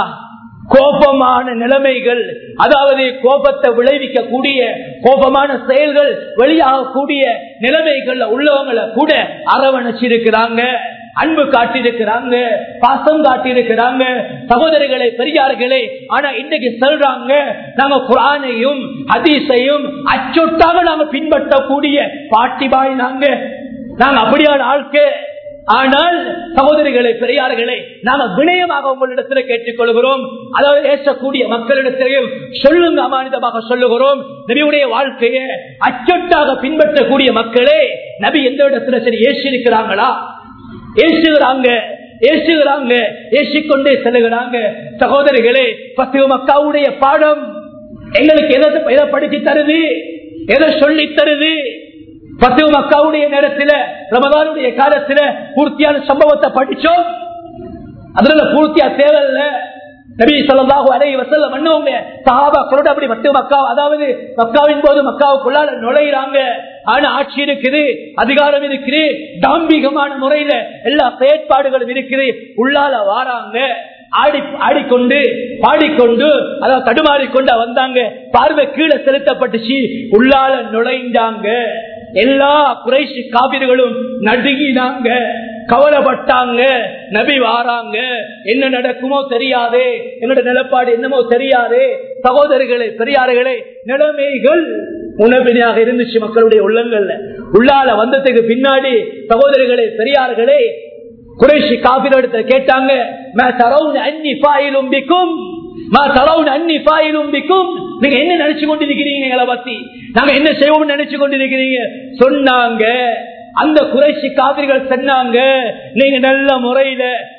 கோபமான நிலைமைகள் அதாவது கோபத்தை விளைவிக்கக்கூடிய கோபமான செயல்கள் வெளியாகக்கூடிய நிலைமைகள்ல உள்ளவங்களை கூட அரவணைச்சிருக்கிறாங்க அன்பு காட்டியிருக்கிறாங்க பாசம் காட்டியிருக்கிறாங்க சகோதரிகளை பெரியார்களே ஆனா இன்னைக்கு சொல்றாங்க நாங்க குரானையும் ஹதீஸையும் அச்சொட்டாக நாங்க பின்பற்றக்கூடிய பாட்டிபாய் நாங்க நாங்க அப்படியான ஆட்கள் ஆனால் சகோதரிகளை பெரியார்களே நாம வினயமாக உங்களிடத்தில் கேட்டுக்கொள்கிறோம் அதாவது ஏற்றக்கூடிய மக்களிடத்திலையும் சொல்லுங்க அமானிதமாக சொல்லுகிறோம் நபியுடைய வாழ்க்கையை அச்சொட்டாக பின்பற்றக்கூடிய மக்களே நபி எந்த இடத்துல சரி ஏசிருக்கிறாங்களா ஏசுகிறாங்க ஏசுகிறாங்க ஏசிக்கொண்டே செல்லுகிறாங்க சகோதரிகளே பத்து மக்காவுடைய பாடம் எங்களுக்கு எதை எதை படிச்சு தருது எதை சொல்லி தருது பத்து மக்காவுடைய நேரத்தில் ரமதானுடைய காலத்துல பூர்த்தியான சம்பவத்தை படிச்சோம் அதுல பூர்த்தியா தேவையில்ல நபி சொல்லலாக அலைய வசல்ல மன்னவங்க சஹாபாக்களோட அப்படி மட்டு மக்கா அதாவது மக்காவின் போது மக்காவுக்குள்ளால நுழையிறாங்க ஆனா ஆட்சி இருக்குது அதிகாரம் இருக்குது தாம்பிகமான முறையில எல்லா செயற்பாடுகளும் இருக்குது உள்ளால வாராங்க ஆடி ஆடிக்கொண்டு பாடிக்கொண்டு அதாவது தடுமாறிக்கொண்டு வந்தாங்க பார்வை கீழே செலுத்தப்பட்டுச்சு உள்ளால நுழைந்தாங்க எல்லா குறைசி காவிர்களும் நடுங்கினாங்க கவலைப்பட்டாங்க நபி வாராங்க என்ன நடக்குமோ தெரியாதே என்னோட நிலப்பாடு என்னமோ தெரியாதே சகோதரிகளே பெரியார்களே நிலைமைகள் உணவினையாக இருந்துச்சு மக்களுடைய உள்ளங்கள்ல உள்ளால வந்ததுக்கு பின்னாடி சகோதரிகளே பெரியார்களே குறைசி காபிரிடத்துல கேட்டாங்க நீங்க என்ன நினைச்சு கொண்டிருக்கிறீங்க எங்களை பத்தி நாங்க என்ன செய்வோம் நினைச்சு கொண்டிருக்கிறீங்க சொன்னாங்க அந்த குறைசி காவிரிகள் சொன்னாங்க நீங்க நல்ல முறையில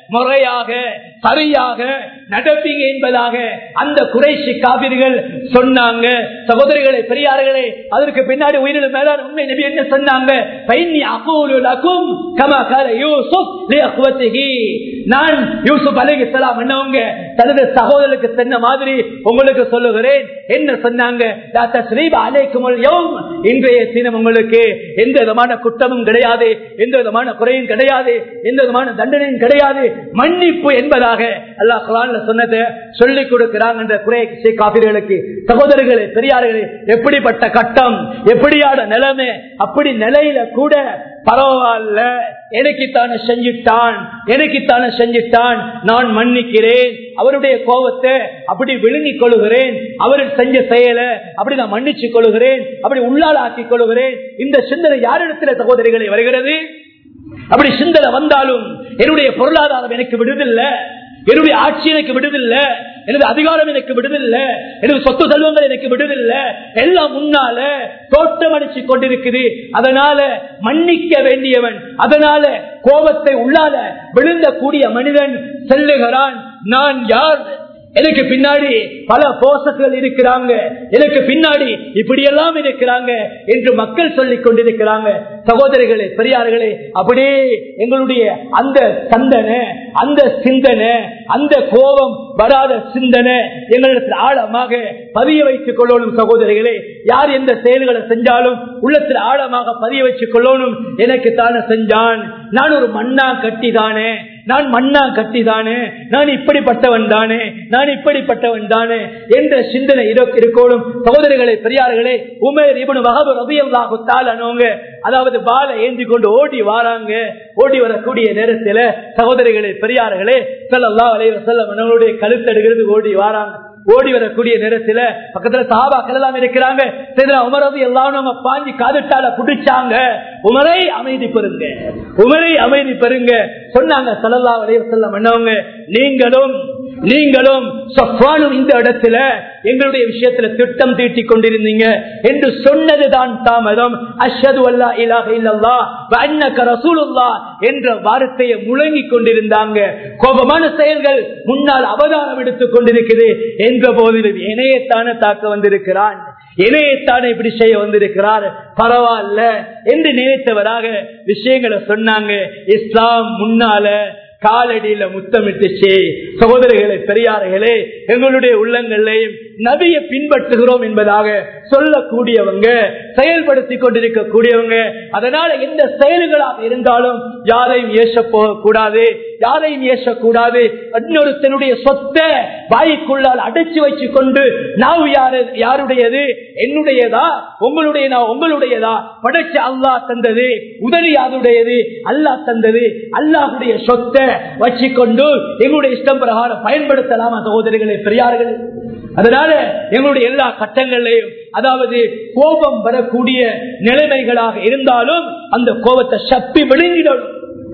முறையாக சரியாக நடப்பீங்க என்பதாக அந்த குறைசி காவிர்கள் சொன்னாங்க சகோதரிகளை பெரியார்களே அதற்கு பின்னாடி உயிரிழந்த மேலான உண்மை நபி என்ன சொன்னாங்க "ஃபைன்னி அகூலு லகும் கமா கால யூசுப் லிஅக்வத்திஹி." நான் யூசுப் அலைஹிஸ்ஸலாம் என்னவங்க தனது சகோதரருக்கு சொன்ன மாதிரி உங்களுக்கு சொல்லுகிறேன் என்ன சொன்னாங்க "லா தஸ்ரீப அலைக்குமுல் யௌம்." இன்றைய தினம் உங்களுக்கு எந்த விதமான குற்றமும் கிடையாது எந்த விதமான குறையும் கிடையாது எந்த விதமான தண்டனையும் கிடையாது மன்னிப்பு என்பதாக அல்லாஹ் குரான்ல சொன்னதை சொல்லிக் கொடுக்கிறாங்க என்ற குறை காப்பீர்களுக்கு சகோதரர்களே பெரியார்களே எப்படிப்பட்ட கட்டம் எப்படியான நிலைமை அப்படி நிலையில கூட பரவாயில்ல எனக்குத்தானே செஞ்சிட்டான் எனக்குத்தானே செஞ்சிட்டான் நான் மன்னிக்கிறேன் அவருடைய கோபத்தை அப்படி விழுங்கிக் கொள்கிறேன் அவர் செஞ்ச செயலை அப்படி நான் மன்னிச்சு கொள்கிறேன் அப்படி உள்ளால் ஆக்கிக் கொள்கிறேன் இந்த சிந்தனை யாரிடத்துல சகோதரிகளை வருகிறது அப்படி சிந்தனை வந்தாலும் என்னுடைய பொருளாதாரம் எனக்கு விடுதில்லை என்னுடைய ஆட்சி எனக்கு விடுதில்லை எனது அதிகாரம் எனக்கு விடுதில்லை எனது சொத்து செல்வங்கள் எனக்கு விடுதில்லை எல்லாம் முன்னால தோட்டம் அடிச்சு கொண்டிருக்குது அதனால மன்னிக்க வேண்டியவன் அதனால கோபத்தை உள்ளால விழுந்த கூடிய மனிதன் செல்லுகிறான் நான் யார் எனக்கு பின்னாடி பல போசர்கள் இருக்கிறாங்க எனக்கு பின்னாடி இப்படியெல்லாம் இருக்கிறாங்க என்று மக்கள் சொல்லிக் கொண்டிருக்கிறாங்க சகோதரிகளே பெரியார்களே அப்படியே எங்களுடைய அந்த சந்தனை அந்த சிந்தனை அந்த கோபம் வராத சிந்தனை எங்களிடத்தில் ஆழமாக பதிய வைத்துக் கொள்ளணும் சகோதரிகளே யார் எந்த செயல்களை செஞ்சாலும் உள்ளத்தில் ஆழமாக பதிய வச்சுக் கொள்ளணும் எனக்கு தானே செஞ்சான் நான் ஒரு மண்ணா கட்டி தானே நான் மண்ணா கட்டி தானே நான் இப்படிப்பட்டவன் தானே நான் இப்படிப்பட்டவன் தானே என்ற சிந்தனை இரு- இருக்கணும் சகோதரிகளே பெரியார்களே உமேர் இவனு வகபு ரபியல்லாஹு தாலனவங்க அதாவது பால ஏந்தி கொண்டு ஓடி வாராங்க ஓடி வரக்கூடிய நேரத்துல சகோதரிகளே பெரியார்களே ஸல்லல்லாஹு அலைஹி வஸல்லம் அவங்களுடைய கழுத்தடுகிறது ஓடி வாராங்க ஓடி வரக்கூடிய நேரத்துல பக்கத்துல சாபாக்கள் எல்லாம் இருக்கிறாங்க சரிதா உமரது எல்லாம் நம்ம பாஞ்சி காதுட்டால புடிச்சாங்க உமரை அமைதி பெறுங்க உமரை அமைதி பெறுங்க சொன்னாங்க சல்லல்லா அலைய செல்லம் என்னவங்க நீங்களும் நீங்களும் சஃப்வானும் இந்த இடத்துல எங்களுடைய விஷயத்துல திட்டம் தீட்டிக் கொண்டிருந்தீங்க என்று சொன்னதுதான் தாமதம் அஷது அல்லா இலாக இல்லல்லா வஅன்னக ரசூலுல்லாஹ் என்ற வார்த்தையை முழங்கிக் கொண்டிருந்தாங்க கோபமான செயல்கள் முன்னால் அவதாரம் எடுத்துக் கொண்டிருக்குது என்ற போதிலும் இணையத்தான தாக்க வந்திருக்கிறான் இணையத்தானே இப்படி செய்ய வந்திருக்கிறார் பரவாயில்ல என்று நினைத்தவராக விஷயங்களை சொன்னாங்க இஸ்லாம் முன்னால காலடியில முத்தமிட்டுச்சு சகோதரிகளே பெரியார்களே எங்களுடைய உள்ளங்களையும் நபியை பின்பற்றுகிறோம் என்பதாக சொல்லக்கூடியவங்க செயல்படுத்திக் கொண்டிருக்கக்கூடியவங்க அதனால எந்த செயல்களாக இருந்தாலும் யாரையும் ஏச போகக்கூடாது யாரையும் ஏசக்கூடாது இன்னொருத்தனுடைய சொத்தை வாய்க்குள்ளால் அடைச்சு வச்சு கொண்டு நாவு யாரு யாருடையது என்னுடையதா உங்களுடைய நான் உங்களுடையதா படைச்ச அல்லாஹ் தந்தது உதவி யாருடையது அல்லாஹ் தந்தது அல்லாஹுடைய சொத்தை வச்சுக்கொண்டு எங்களுடைய இஷ்டம் பிரகாரம் பயன்படுத்தலாமா சகோதரிகளே பெரியார்களே அதனால எங்களுடைய எல்லா கட்டங்களையும் அதாவது கோபம் வரக்கூடிய நிலைமைகளாக இருந்தாலும் அந்த கோபத்தை சப்பி விழுங்கிடணும்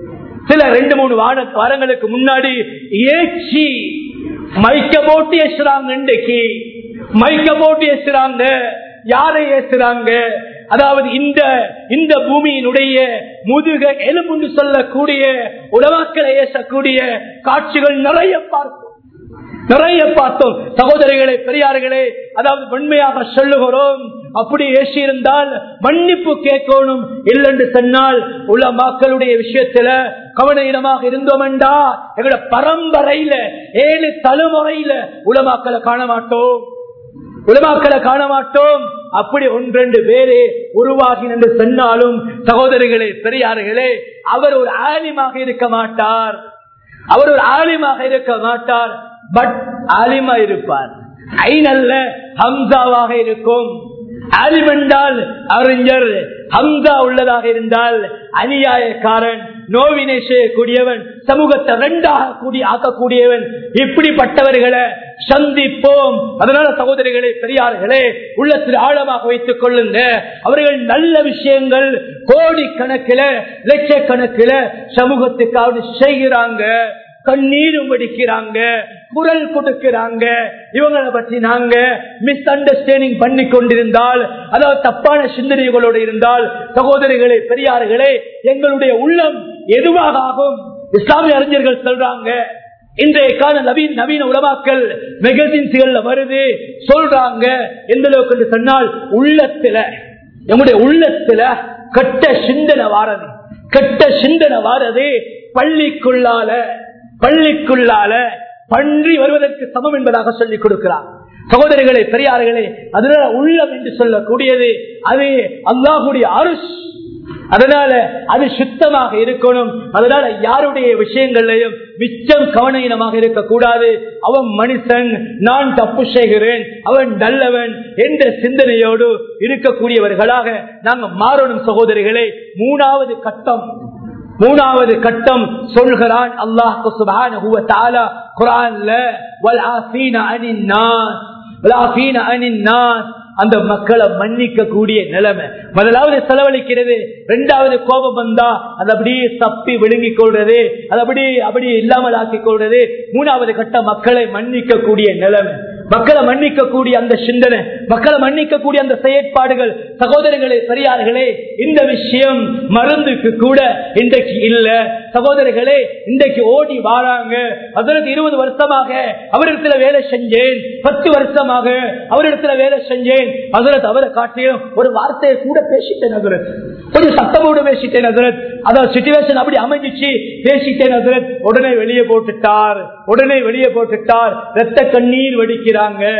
சில ரெண்டு மூணு வார வாரங்களுக்கு முன்னாடி ஏச்சி மைக்க போட்டு ஏசுறாங்க இன்றைக்கு மைக்க போட்டு ஏசுறாங்க யாரை ஏசுறாங்க அதாவது இந்த இந்த பூமியினுடைய முதுக எலும்புன்னு சொல்லக்கூடிய உலமாக்களை ஏசக்கூடிய காட்சிகள் நிறைய பார்ப்போம் நிறைய பார்த்தோம் சகோதரிகளே பெரியார்களே அதாவது உண்மையாக சொல்லுகிறோம் அப்படி ஏசியிருந்தால் மன்னிப்பு கேட்கணும் இல்லைன்னு சொன்னால் உள்ள மக்களுடைய விஷயத்துல கவனமாக இருந்தோம் என்றா எங்களோட பரம்பரையில ஏழு தலைமுறையில உலமாக்களை காண மாட்டோம் உலமாக்களை காண மாட்டோம் அப்படி ஒன்றெண்டு பேரே உருவாகி என்று சொன்னாலும் சகோதரிகளே பெரியார்களே அவர் ஒரு ஆலிமாக இருக்க மாட்டார் அவர் ஒரு ஆலிமாக இருக்க மாட்டார் பட் ஆலிமா இருப்பார் ஐநல்ல ஹம்சாவாக இருக்கும் ஆலிம் என்றால் அறிஞர் ஹம்சா உள்ளதாக இருந்தால் அநியாயக்காரன் நோவினை செய்யக்கூடியவன் சமூகத்தை ரெண்டாக கூடி ஆக்கக்கூடியவன் இப்படிப்பட்டவர்களை சந்திப்போம் அதனால சகோதரிகளே பெரியார்களே உள்ளத்தில் ஆழமாக வைத்துக் கொள்ளுங்க அவர்கள் நல்ல விஷயங்கள் கோடி கணக்கில லட்சக்கணக்கில சமூகத்துக்காக செய்கிறாங்க கண்ணீரும் வடிக்கிறாங்க குரல் கொடுக்கிறாங்க இவங்களை பற்றி நாங்க மிஸ் அண்டர்ஸ்டாண்டிங் பண்ணி கொண்டிருந்தால் அதாவது தப்பான சிந்தனைகளோடு இருந்தால் சகோதரிகளே பெரியார்களே எங்களுடைய உள்ளம் எதுவாக ஆகும் இஸ்லாமிய அறிஞர்கள் சொல்றாங்க இன்றைய கால நவீன நவீன உலமாக்கல் மெகசின்ஸ்கள்ல வருது சொல்றாங்க எந்த அளவுக்கு என்று சொன்னால் உள்ளத்துல நம்முடைய உள்ளத்துல கெட்ட சிந்தனை வாரது கெட்ட சிந்தனை வாரது பள்ளிக்குள்ளால பள்ளிக்குள்ளால பன்றி வருவதற்கு சமம் என்பதாக சொல்லிக் கொடுக்கிறார் சகோதரிகளே பெரியார்களே அதனால உள்ளம் என்று சொல்லக்கூடியது அது அல்லாஹுடைய அருஷ் அதனால அது சுத்தமாக இருக்கணும் அதனால யாருடைய விஷயங்களையும் மிச்சம் கவனீனமாக இருக்கக்கூடாது அவன் மனுஷன் நான் தப்பு செய்கிறேன் அவன் நல்லவன் என்ற சிந்தனையோடு இருக்கக்கூடியவர்களாக நாங்க மாறணும் சகோதரிகளே மூணாவது கட்டம் மூணாவது கட்டம் சொல்கிறான் அல்லாஹ் சுப்ஹானஹு வ தஆலா குர்ஆன்ல வல் ஆஃபீன அனின் நாஸ் வல் ஆஃபீன அனின் நாஸ் அந்த மக்களை மன்னிக்க கூடிய நிலைமை முதலாவது செலவழிக்கிறது இரண்டாவது கோபம் வந்தா அது அப்படியே தப்பி விழுங்கிக் கொள்றது அது அப்படியே அப்படியே இல்லாமல் ஆக்கிக் கொள்றது மூணாவது கட்ட மக்களை மன்னிக்க கூடிய நிலைமை மக்களை மன்னிக்க கூடிய அந்த சிந்தனை மக்களை மன்னிக்க கூடிய அந்த செயற்பாடுகள் சகோதரர்களே பெரியார்களே இந்த விஷயம் மருந்துக்கு கூட இன்றைக்கு இல்ல சகோதரர்களே இன்றைக்கு ஓடி வாராங்க அதற்கு இருபது வருஷமாக அவரிடத்துல வேலை செஞ்சேன் பத்து வருஷமாக அவரிடத்துல வேலை செஞ்சேன் அதற்கு அவரை காட்டியும் ஒரு வார்த்தையை கூட பேசிட்டேன் அதரத் கொஞ்சம் சத்தமோடு பேசிட்டேன் அதரத் அதாவது சுச்சுவேஷன் அப்படி அமைஞ்சிச்சு பேசிட்டேன் அதரத் உடனே வெளியே போட்டுட்டார் உடனே வெளியே போட்டுட்டார் ரத்த கண்ணீர் வடிக்கிறாங்க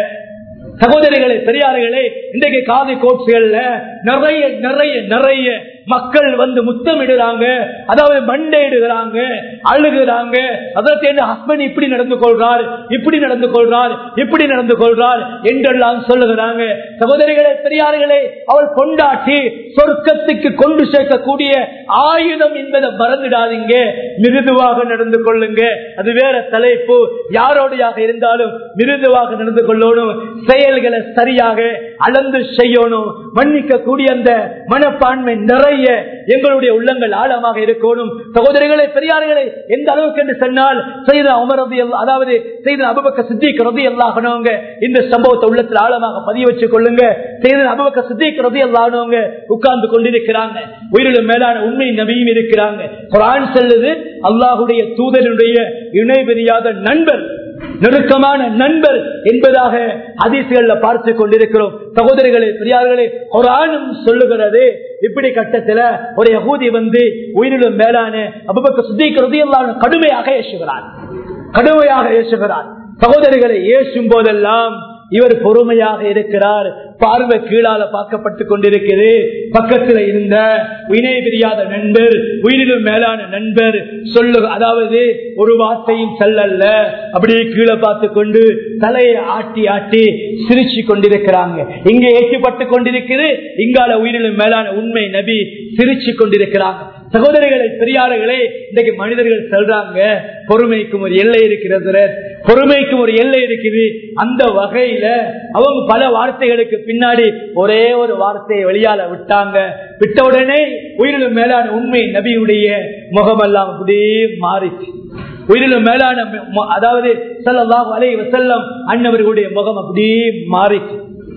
சகோதரிகளே பெரியார்களே இன்றைக்கு காதி கோட்ஸ்கள்ல நிறைய நிறைய நிறைய மக்கள் வந்து முத்தமிடுறாங்க அதாவது மண்டையிடுகிறாங்க அழுகுறாங்க அதற்கு என்ன ஹஸ்பண்ட் இப்படி நடந்து கொள்றார் இப்படி நடந்து கொள்றார் இப்படி நடந்து கொள்றார் என்றெல்லாம் சொல்லுகிறாங்க சகோதரிகளே பெரியார்களே அவள் கொண்டாட்டி சொர்க்கத்துக்கு கொண்டு சேர்க்கக்கூடிய ஆயுதம் என்பதை மறந்துடாதீங்க மிருதுவாக நடந்து கொள்ளுங்க அது வேற தலைப்பு யாரோடையாக இருந்தாலும் மிருதுவாக நடந்து கொள்ளணும் செயல்களை சரியாக அளந்து செய்யணும் மன்னிக்க கூடிய அந்த மனப்பான்மை நிறைய எங்களுடைய உள்ளங்கள் ஆழமாக இருக்கணும் சகோதரிகளே பெரியார்களே எந்த அளவுக்கு என்று சொன்னால் செய்த அமரது அதாவது செய்த அபபக்க சித்திக் ரதி எல்லாகனவங்க இந்த சம்பவத்தை உள்ளத்தில் ஆழமாக பதிய வச்சுக் கொள்ளுங்க செய்த அபபக்க சித்திக் ரதி எல்லானவங்க உட்கார்ந்து கொண்டிருக்கிறாங்க உயிரிலும் மேலான உண்மை நபியும் இருக்கிறாங்க குரான் செல்லுது அல்லாஹுடைய தூதனுடைய இணை பெரியாத நண்பர் நெருக்கமான நண்பர் என்பதாக அதிசயங்கள்ல பார்த்து கொண்டிருக்கிறோம் சகோதரிகளே பெரியார்களே ஒரு ஆணும் சொல்லுகிறது இப்படி கட்டத்துல ஒரு யகூதி வந்து உயிரிலும் மேலான அபுபக்க சுத்திக்கிறது எல்லாம் கடுமையாக ஏசுகிறார் கடுமையாக ஏசுகிறார் சகோதரிகளை ஏசும் போதெல்லாம் இவர் பொறுமையாக இருக்கிறார் பார்வை கீழால பார்க்கப்பட்டு கொண்டிருக்கிறது பக்கத்தில் இருந்த இணை பிரியாத நண்பர் உயிரிலும் மேலான நண்பர் சொல்லு அதாவது ஒரு வார்த்தையும் செல்லல்ல அப்படியே கீழே பார்த்து கொண்டு தலையை ஆட்டி ஆட்டி சிரிச்சு கொண்டிருக்கிறாங்க இங்க ஏற்றுப்பட்டு கொண்டிருக்கிறது இங்கால உயிரிலும் மேலான உண்மை நபி சிரிச்சு கொண்டிருக்கிறாங்க சகோதரிகளை பெரியார்களே இன்றைக்கு மனிதர்கள் சொல்றாங்க பொறுமைக்கும் ஒரு எல்லை இருக்கிறது பொறுமைக்கும் ஒரு எல்லை இருக்குது அந்த வகையில அவங்க பல வார்த்தைகளுக்கு பின்னாடி ஒரே ஒரு வார்த்தையை வெளியால விட்டாங்க விட்ட உடனே உயிரிலும் மேலான உண்மை நபியுடைய முகமெல்லாம் அப்படியே மாறிச்சு உயிரிலும் மேலான அதாவது செல்லலாம் அலை செல்லம் அண்ணவர்களுடைய முகம் அப்படியே மாறிச்சு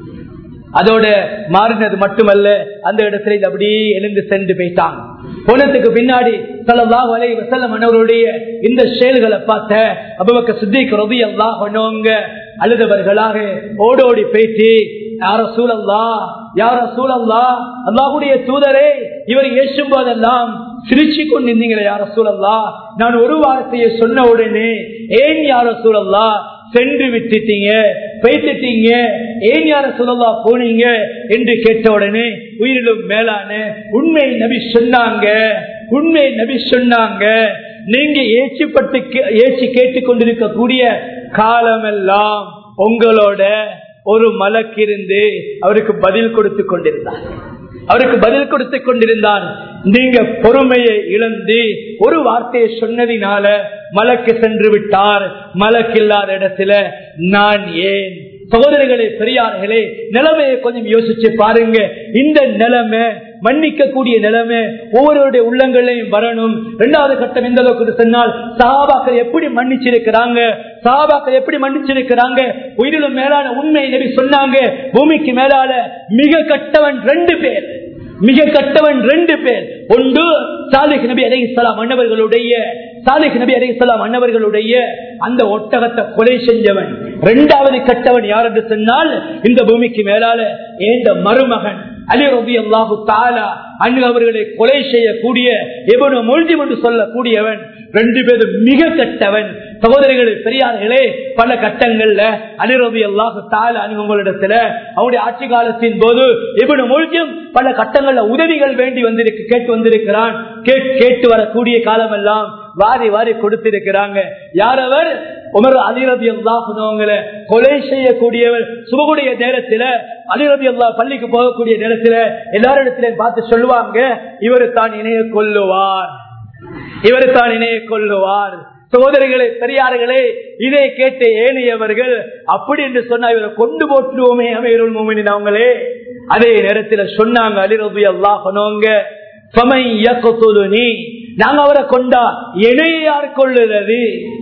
அதோட மாறினது மட்டுமல்ல அந்த இடத்துல இது அப்படியே எழுந்து சென்று போயிட்டாங்க போனதுக்கு பின்னாடி சல்லல்லாஹு அலைஹி வஸல்லம் அவர்களுடைய இந்த செயல்களை பார்த்த அபுபக்க சித்திக் ரலியல்லாஹு அன்ஹு அழுதவர்களாக ஓடோடி பேசி யார சூழல்லா யார சூழல்லா அல்லாஹுடைய தூதரே இவர் ஏசும் போதெல்லாம் சிரிச்சு கொண்டிருந்தீங்களே யார சூழல்லா நான் ஒரு வார்த்தையை சொன்ன உடனே ஏன் யார சூழல்லா சென்று விட்டுட்டீங்க பேசிட்டீங்க ஏன் யார சொல்லலா போனீங்க என்று கேட்ட உடனே உயிரிலும் மேலான உண்மை நபி சொன்னாங்க உண்மை நபி சொன்னாங்க நீங்க ஏச்சிப்பட்டு ஏச்சி கேட்டுக்கொண்டிருக்கக்கூடிய காலமெல்லாம் உங்களோட ஒரு மலக்கிருந்து அவருக்கு பதில் கொடுத்து கொண்டிருந்தார் அவருக்கு பதில் கொடுத்து கொண்டிருந்தான் நீங்க பொறுமையை இழந்து ஒரு வார்த்தையை சொன்னதினால மலக்கு சென்று விட்டார் மலக்கில்லாத இடத்துல நான் ஏன் சகோதரிகளே பெரியார்களே நிலைமையை கொஞ்சம் யோசிச்சு பாருங்க இந்த நிலைமை மன்னிக்க கூடிய நிலைமை ஒவ்வொருடைய உள்ளங்களையும் வரணும் இரண்டாவது கட்டம் எந்த அளவுக்கு சொன்னால் சகாபாக்கள் எப்படி மன்னிச்சிருக்கிறாங்க சகாபாக்கள் எப்படி மன்னிச்சிருக்கிறாங்க உயிரிலும் மேலான உண்மை நபி சொன்னாங்க பூமிக்கு மேலால மிக கட்டவன் ரெண்டு பேர் மிக கட்டவன் ரெண்டு பேர் ஒன்று சாலிக் நபி அலை இஸ்லாம் அண்ணவர்களுடைய சாலிக் நபி அலை இஸ்லாம் அண்ணவர்களுடைய அந்த ஒட்டகத்தை கொலை செஞ்சவன் இரண்டாவது கட்டவன் யார் என்று சொன்னால் இந்த பூமிக்கு மேலால ஏந்த மருமகன் அலி ரபி அல்லாஹு தாலா அண்ணு அவர்களை கொலை செய்யக்கூடிய எவனு மொழிஜி என்று சொல்லக்கூடியவன் ரெண்டு பேரும் மிக கெட்டவன் சகோதரிகளே பெரியார்களே பல கட்டங்கள்ல அலிரபி அல்லாஹு தால அனுபவங்களிடத்துல அவருடைய ஆட்சி காலத்தின் போது இவனு மொழியும் பல கட்டங்கள்ல உதவிகள் வேண்டி வந்திருக்கு கேட்டு வந்திருக்கிறான் கேட்டு வரக்கூடிய காலமெல்லாம் வாரி வாரி கொடுத்திருக்கிறாங்க யார் அவர் உமர் அதிரதி அல்லாஹுனவங்களை கொலை செய்யக்கூடியவர் சுபகுடைய நேரத்தில் அதிரதி அல்லா பள்ளிக்கு போகக்கூடிய நேரத்தில் எல்லாரிடத்திலையும் பார்த்து சொல்லுவாங்க இவரு தான் இணைய கொல்லுவார் இவரு தான் இணைய கொல்லுவார் சகோதரிகளே பெரியார்களே இதை கேட்டு ஏனையவர்கள் அப்படி என்று சொன்னா இவரை கொண்டு போட்டுருவோமே அமையருள் மோமின் அவங்களே அதே நேரத்தில் சொன்னாங்க அலிரபி அல்லாஹனோங்க நாங்க அவரை கொண்டா இணைய யார் கொள்ளுவது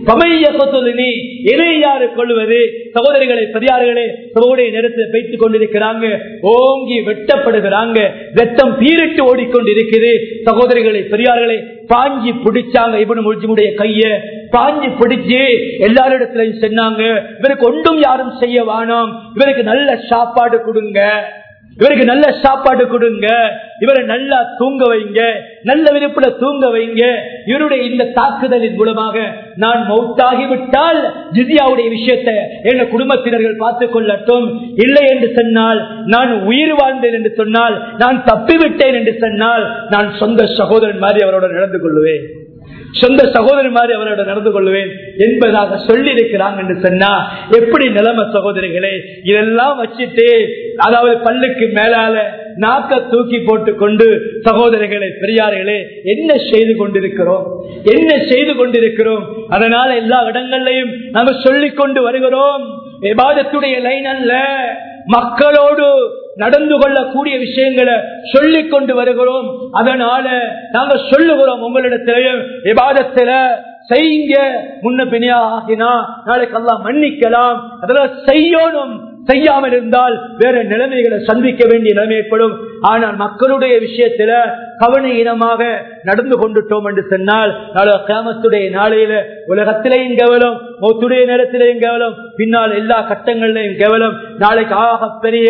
பமையி இணைய யாரு கொள்வது சகோதரிகளை பெரியார்களே சகோதரிய நேரத்தில் வைத்துக் கொண்டிருக்கிறாங்க ஓங்கி வெட்டப்படுகிறாங்க ரத்தம் பீரிட்டு ஓடிக்கொண்டிருக்குது சகோதரிகளை பெரியார்களே பாஞ்சி பிடிச்சாங்க இவனு முழுஜிமுடைய கைய பாஞ்சி பிடிச்சு எல்லாரிடத்திலையும் சொன்னாங்க இவருக்கு ஒன்றும் யாரும் செய்ய வேணாம் இவருக்கு நல்ல சாப்பாடு கொடுங்க இவருக்கு நல்ல சாப்பாடு கொடுங்க இவரை நல்லா தூங்க வைங்க நல்ல விருப்புல தூங்க வைங்க இவருடைய இந்த தாக்குதலின் மூலமாக நான் மௌத்தாகிவிட்டால் ஜிதியாவுடைய விஷயத்தை என் குடும்பத்தினர்கள் பார்த்துக் கொள்ளட்டும் இல்லை என்று சொன்னால் நான் உயிர் வாழ்ந்தேன் என்று சொன்னால் நான் தப்பிவிட்டேன் என்று சொன்னால் நான் சொந்த சகோதரன் மாதிரி அவரோட நடந்து கொள்வேன் சொந்த சகோதரன் மாதிரி அவரோட நடந்து கொள்வேன் என்பதாக சொல்லி இருக்கிறாங்க என்று சொன்னா எப்படி நிலைமை சகோதரிகளே இதெல்லாம் வச்சுட்டு அதாவது பல்லுக்கு மேலால நாக்க தூக்கி போட்டுக் கொண்டு சகோதரிகளே பெரியார்களே என்ன செய்து கொண்டிருக்கிறோம் என்ன செய்து கொண்டிருக்கிறோம் அதனால எல்லா இடங்கள்லையும் நாம சொல்லிக் கொண்டு வருகிறோம் விவாதத்துடைய லைன் அல்ல மக்களோடு நடந்து கொள்ளக்கூடிய விஷயங்களை சொல்லிக் கொண்டு வருகிறோம் அதனால நாங்க சொல்லுகிறோம் உங்களிடத்திலையும் விவாதத்துல செய்யுங்க முன்ன பினியா ஆகினா நாளைக்கு எல்லாம் மன்னிக்கலாம் அதெல்லாம் செய்யணும் செய்யாமல் இருந்தால் வேற நிலைமைகளை சந்திக்க வேண்டிய நிலைமை ஏற்படும் ஆனால் மக்களுடைய விஷயத்துல கவனீனமாக நடந்து கொண்டுட்டோம் என்று சொன்னால் நாளை கேமத்துடைய நாளையில உலகத்திலேயும் கேவலம் மௌத்துடைய நேரத்திலேயும் கேவலம் பின்னால் எல்லா கட்டங்களிலையும் கேவலம் நாளைக்கு ஆக பெரிய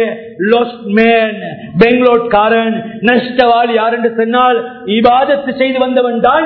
மேன் பெங்களூர் காரன் நஷ்டவாளி யார் என்று சொன்னால் இபாதத்து செய்து வந்தவன் தான்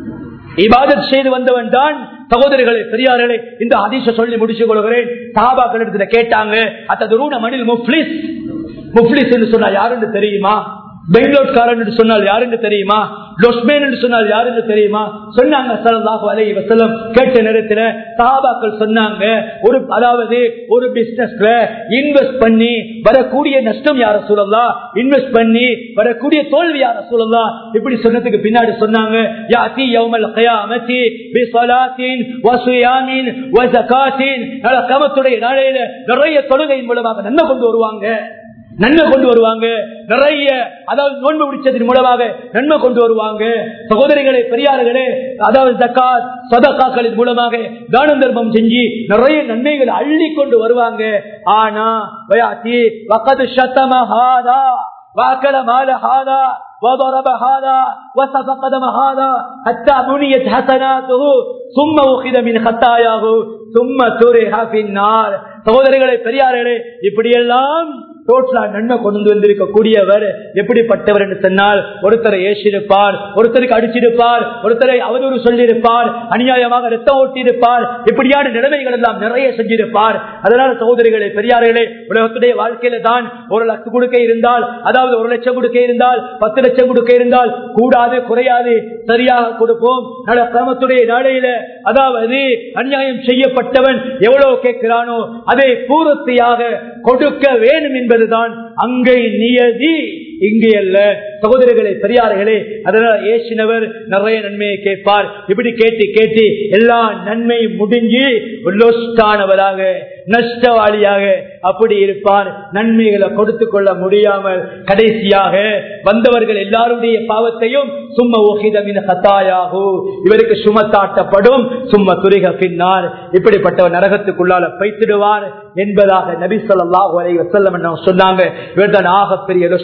இபாதத் செய்து வந்தவன் தான் சகோதரிகளே பெரியார்களே இந்த அதிச சொல்லி முடிச்சு கொள்கிறேன் சாபாக்கள் இடத்துல கேட்டாங்க அத்தது மணில் முப்ளிஸ் முப்ளிஸ் என்று சொன்னா யாருன்னு தெரியுமா பெங்களூர்காரன் என்று சொன்னால் யாருன்னு தெரியுமா லொஸ்மேன் என்று சொன்னால் யாருன்னு தெரியுமா சொன்னாங்க சல்லாஹு அலை வசலம் கேட்ட நேரத்தில் சாபாக்கள் சொன்னாங்க ஒரு அதாவது ஒரு பிசினஸ்ல இன்வெஸ்ட் பண்ணி வரக்கூடிய நஷ்டம் யார சூழல்லா இன்வெஸ்ட் பண்ணி வரக்கூடிய தோல்வி யார சூழல்லா இப்படி சொன்னதுக்கு பின்னாடி சொன்னாங்க யாத்தி யௌமல் கயாமத்தி பிஸ்வலாத்தின் வசுயாமின் வசகாத்தின் கமத்துடைய நாளையில நிறைய தொழுகையின் மூலமாக நன்மை கொண்டு வருவாங்க நன்மை கொண்டு வருவாங்க நிறைய அதாவது நோன்பு பிடிச்சதன் மூலமாக நன்மை கொண்டு வருவாங்க சகோதரிகளே பெரியார்களே அதாவது தக்காத் சதக்காக்களின் மூலமாக தான தர்மம் செஞ்சு நிறைய நன்மைகளை அள்ளி கொண்டு வருவாங்க ஆனா வயாத்தி வக்கது சத்தமஹாதா வாக்கல மால ஹாதா وضرب هذا وسفق دم هذا حتى بنيت حسناته ثم أخذ من خطاياه ثم ترها في النار சகோதரிகளே பெரியார்களே இப்படியெல்லாம் டோட்டலா நன்மை கொண்டு வந்திருக்க கூடியவர் எப்படிப்பட்டவர் என்று சொன்னால் ஒருத்தரை ஏசிருப்பார் ஒருத்தருக்கு அடிச்சிருப்பார் ஒருத்தரை அவதூறு சொல்லியிருப்பார் அநியாயமாக ரத்தம் ஓட்டியிருப்பார் இப்படியான நிலைமைகள் எல்லாம் நிறைய செஞ்சிருப்பார் அதனால சகோதரிகளே பெரியார்களே உலகத்துடைய வாழ்க்கையில தான் ஒரு லட்சம் கொடுக்க இருந்தால் அதாவது ஒரு லட்சம் கொடுக்க இருந்தால் பத்து லட்சம் கொடுக்க இருந்தால் கூடாது குறையாது சரியாக கொடுப்போம் நல்ல கிராமத்துடைய நாளையில அதாவது அநியாயம் செய்யப்பட்டவன் எவ்வளவு கேட்கிறானோ அதை பூர்த்தியாக கொடுக்க வேண்டும் என்பதுதான் அங்கை நியதி இங்கே அல்ல சகோதரர்களே பெரியார்களே அதனால் ஏசினவர் நிறைய நன்மையை கேட்பார் இப்படி கேட்டு கேட்டு எல்லா நன்மையும் முடிஞ்சு லொஸ்டானவராக நஷ்டவாளியாக அப்படி இருப்பார் நன்மைகளை கொடுத்து கொள்ள முடியாமல் கடைசியாக வந்தவர்கள் எல்லாருடைய பாவத்தையும் சும்ம ஓகிதமின் கத்தாயாகு இவருக்கு சுமத்தாட்டப்படும் சும்ம துரிக பின்னார் இப்படிப்பட்டவர் நரகத்துக்குள்ளால பைத்திடுவார் என்பதாக நபி சொல்லா வசல்லம் சொன்னாங்க இவர் தான் ஆகப்பெரிய லொஸ்ட்மேன்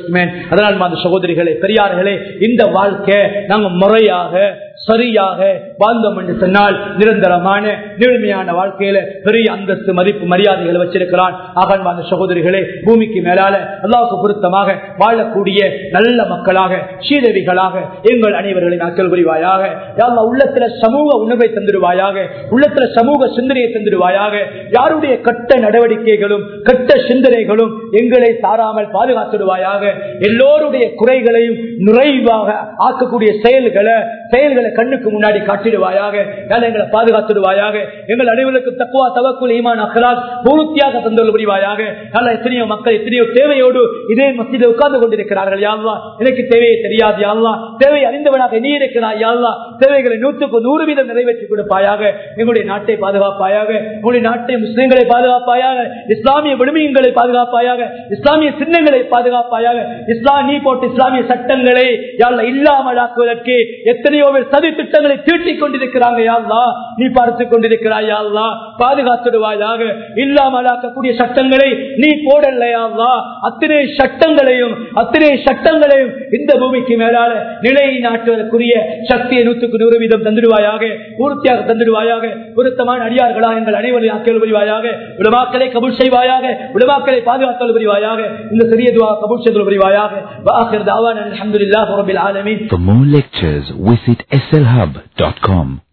அதனால் அந்த சகோதரிகளே பெரியார்களே இந்த வாழ்க்கை நாங்க முறையாக சரியாக வாழ்ந்தோம் என்று சொன்னால் நிரந்தரமான நீழ்மையான வாழ்க்கையில பெரிய அந்தஸ்து மதிப்பு மரியாதைகளை வச்சிருக்கிறான் ஆகன்பான சகோதரிகளே பூமிக்கு மேலால அல்லாவுக்கு பொருத்தமாக வாழக்கூடிய நல்ல மக்களாக சீதவிகளாக எங்கள் அனைவர்களை நாட்கள் புரிவாயாக யாழ்லா உள்ளத்துல சமூக உணர்வை தந்துடுவாயாக உள்ளத்துல சமூக சிந்தனையை தந்துடுவாயாக யாருடைய கட்ட நடவடிக்கைகளும் கட்ட சிந்தனைகளும் எங்களை சாராமல் பாதுகாத்துடுவாயாக எல்லோருடைய குறைகளையும் நிறைவாக ஆக்கக்கூடிய செயல்களை செயல்களை கண்ணுக்கு முன்னாடி காட்டிடுவாயாக யாழ் எங்களை பாதுகாத்துடுவாயாக எங்கள் அனைவருக்கும் தக்குவா தவக்குள் ஈமான் அகலால் பூர்த்தியாக தந்தொரு புரிவாயாக யாழ் எத்தனையோ மக்கள் எத்தனையோ தேவையோடு இதே மத்தியில் உட்கார்ந்து கொண்டிருக்கிறார்கள் யாழ்லா எனக்கு தேவையை தெரியாது யாழ்லா தேவை அறிந்தவனாக நீ இருக்கிறாய் யாழ்லா தேவைகளை நூற்றுக்கு நூறு வீதம் நிறைவேற்றி கொடுப்பாயாக எங்களுடைய நாட்டை பாதுகாப்பாயாக எங்களுடைய நாட்டை முஸ்லிம்களை பாதுகாப்பாயாக இஸ்லாமிய விடுமியங்களை பாதுகாப்பாயாக இஸ்லாமிய சின்னங்களை பாதுகாப்பாயாக இஸ்லாம் நீ போட்ட இஸ்லாமிய சட்டங்களை யாழ்லா இல்லாமலாக்குவதற்கு எத்தனையோ பேர் சதி திட்டங்களை தீட்டிக் கொண்டிருக்கிறாங்க யாழ்லா நீ பார்த்து கொண்டிருக்கிறாய் யாழ்லா பாதுகாத்துடுவாயாக இல்லாமலாக்கக்கூடிய சட்டங்களை நீ போடலையாவா அத்தனை சட்டங்களையும் அத்தனை சட்டங்களையும் இந்த பூமிக்கு மேலால நிலை நாட்டுவதற்குரிய சக்தியை நூற்றுக்கு நூறு வீதம் தந்துடுவாயாக பூர்த்தியாக தந்துடுவாயாக பொருத்தமான அடியார்களா எங்கள் அனைவரையும் ஆக்கியல் புரிவாயாக உலமாக்களை கபூல் செய்வாயாக உலமாக்களை பாதுகாத்தல் புரிவாயாக இந்த சிறிய துவா கபூல் செய்தல் புரிவாயாக வாஹிர் தாவான் அல்ஹம்துலில்லாஹி ரப்பில் ஆலமீன் For more lectures, visit slhub.com.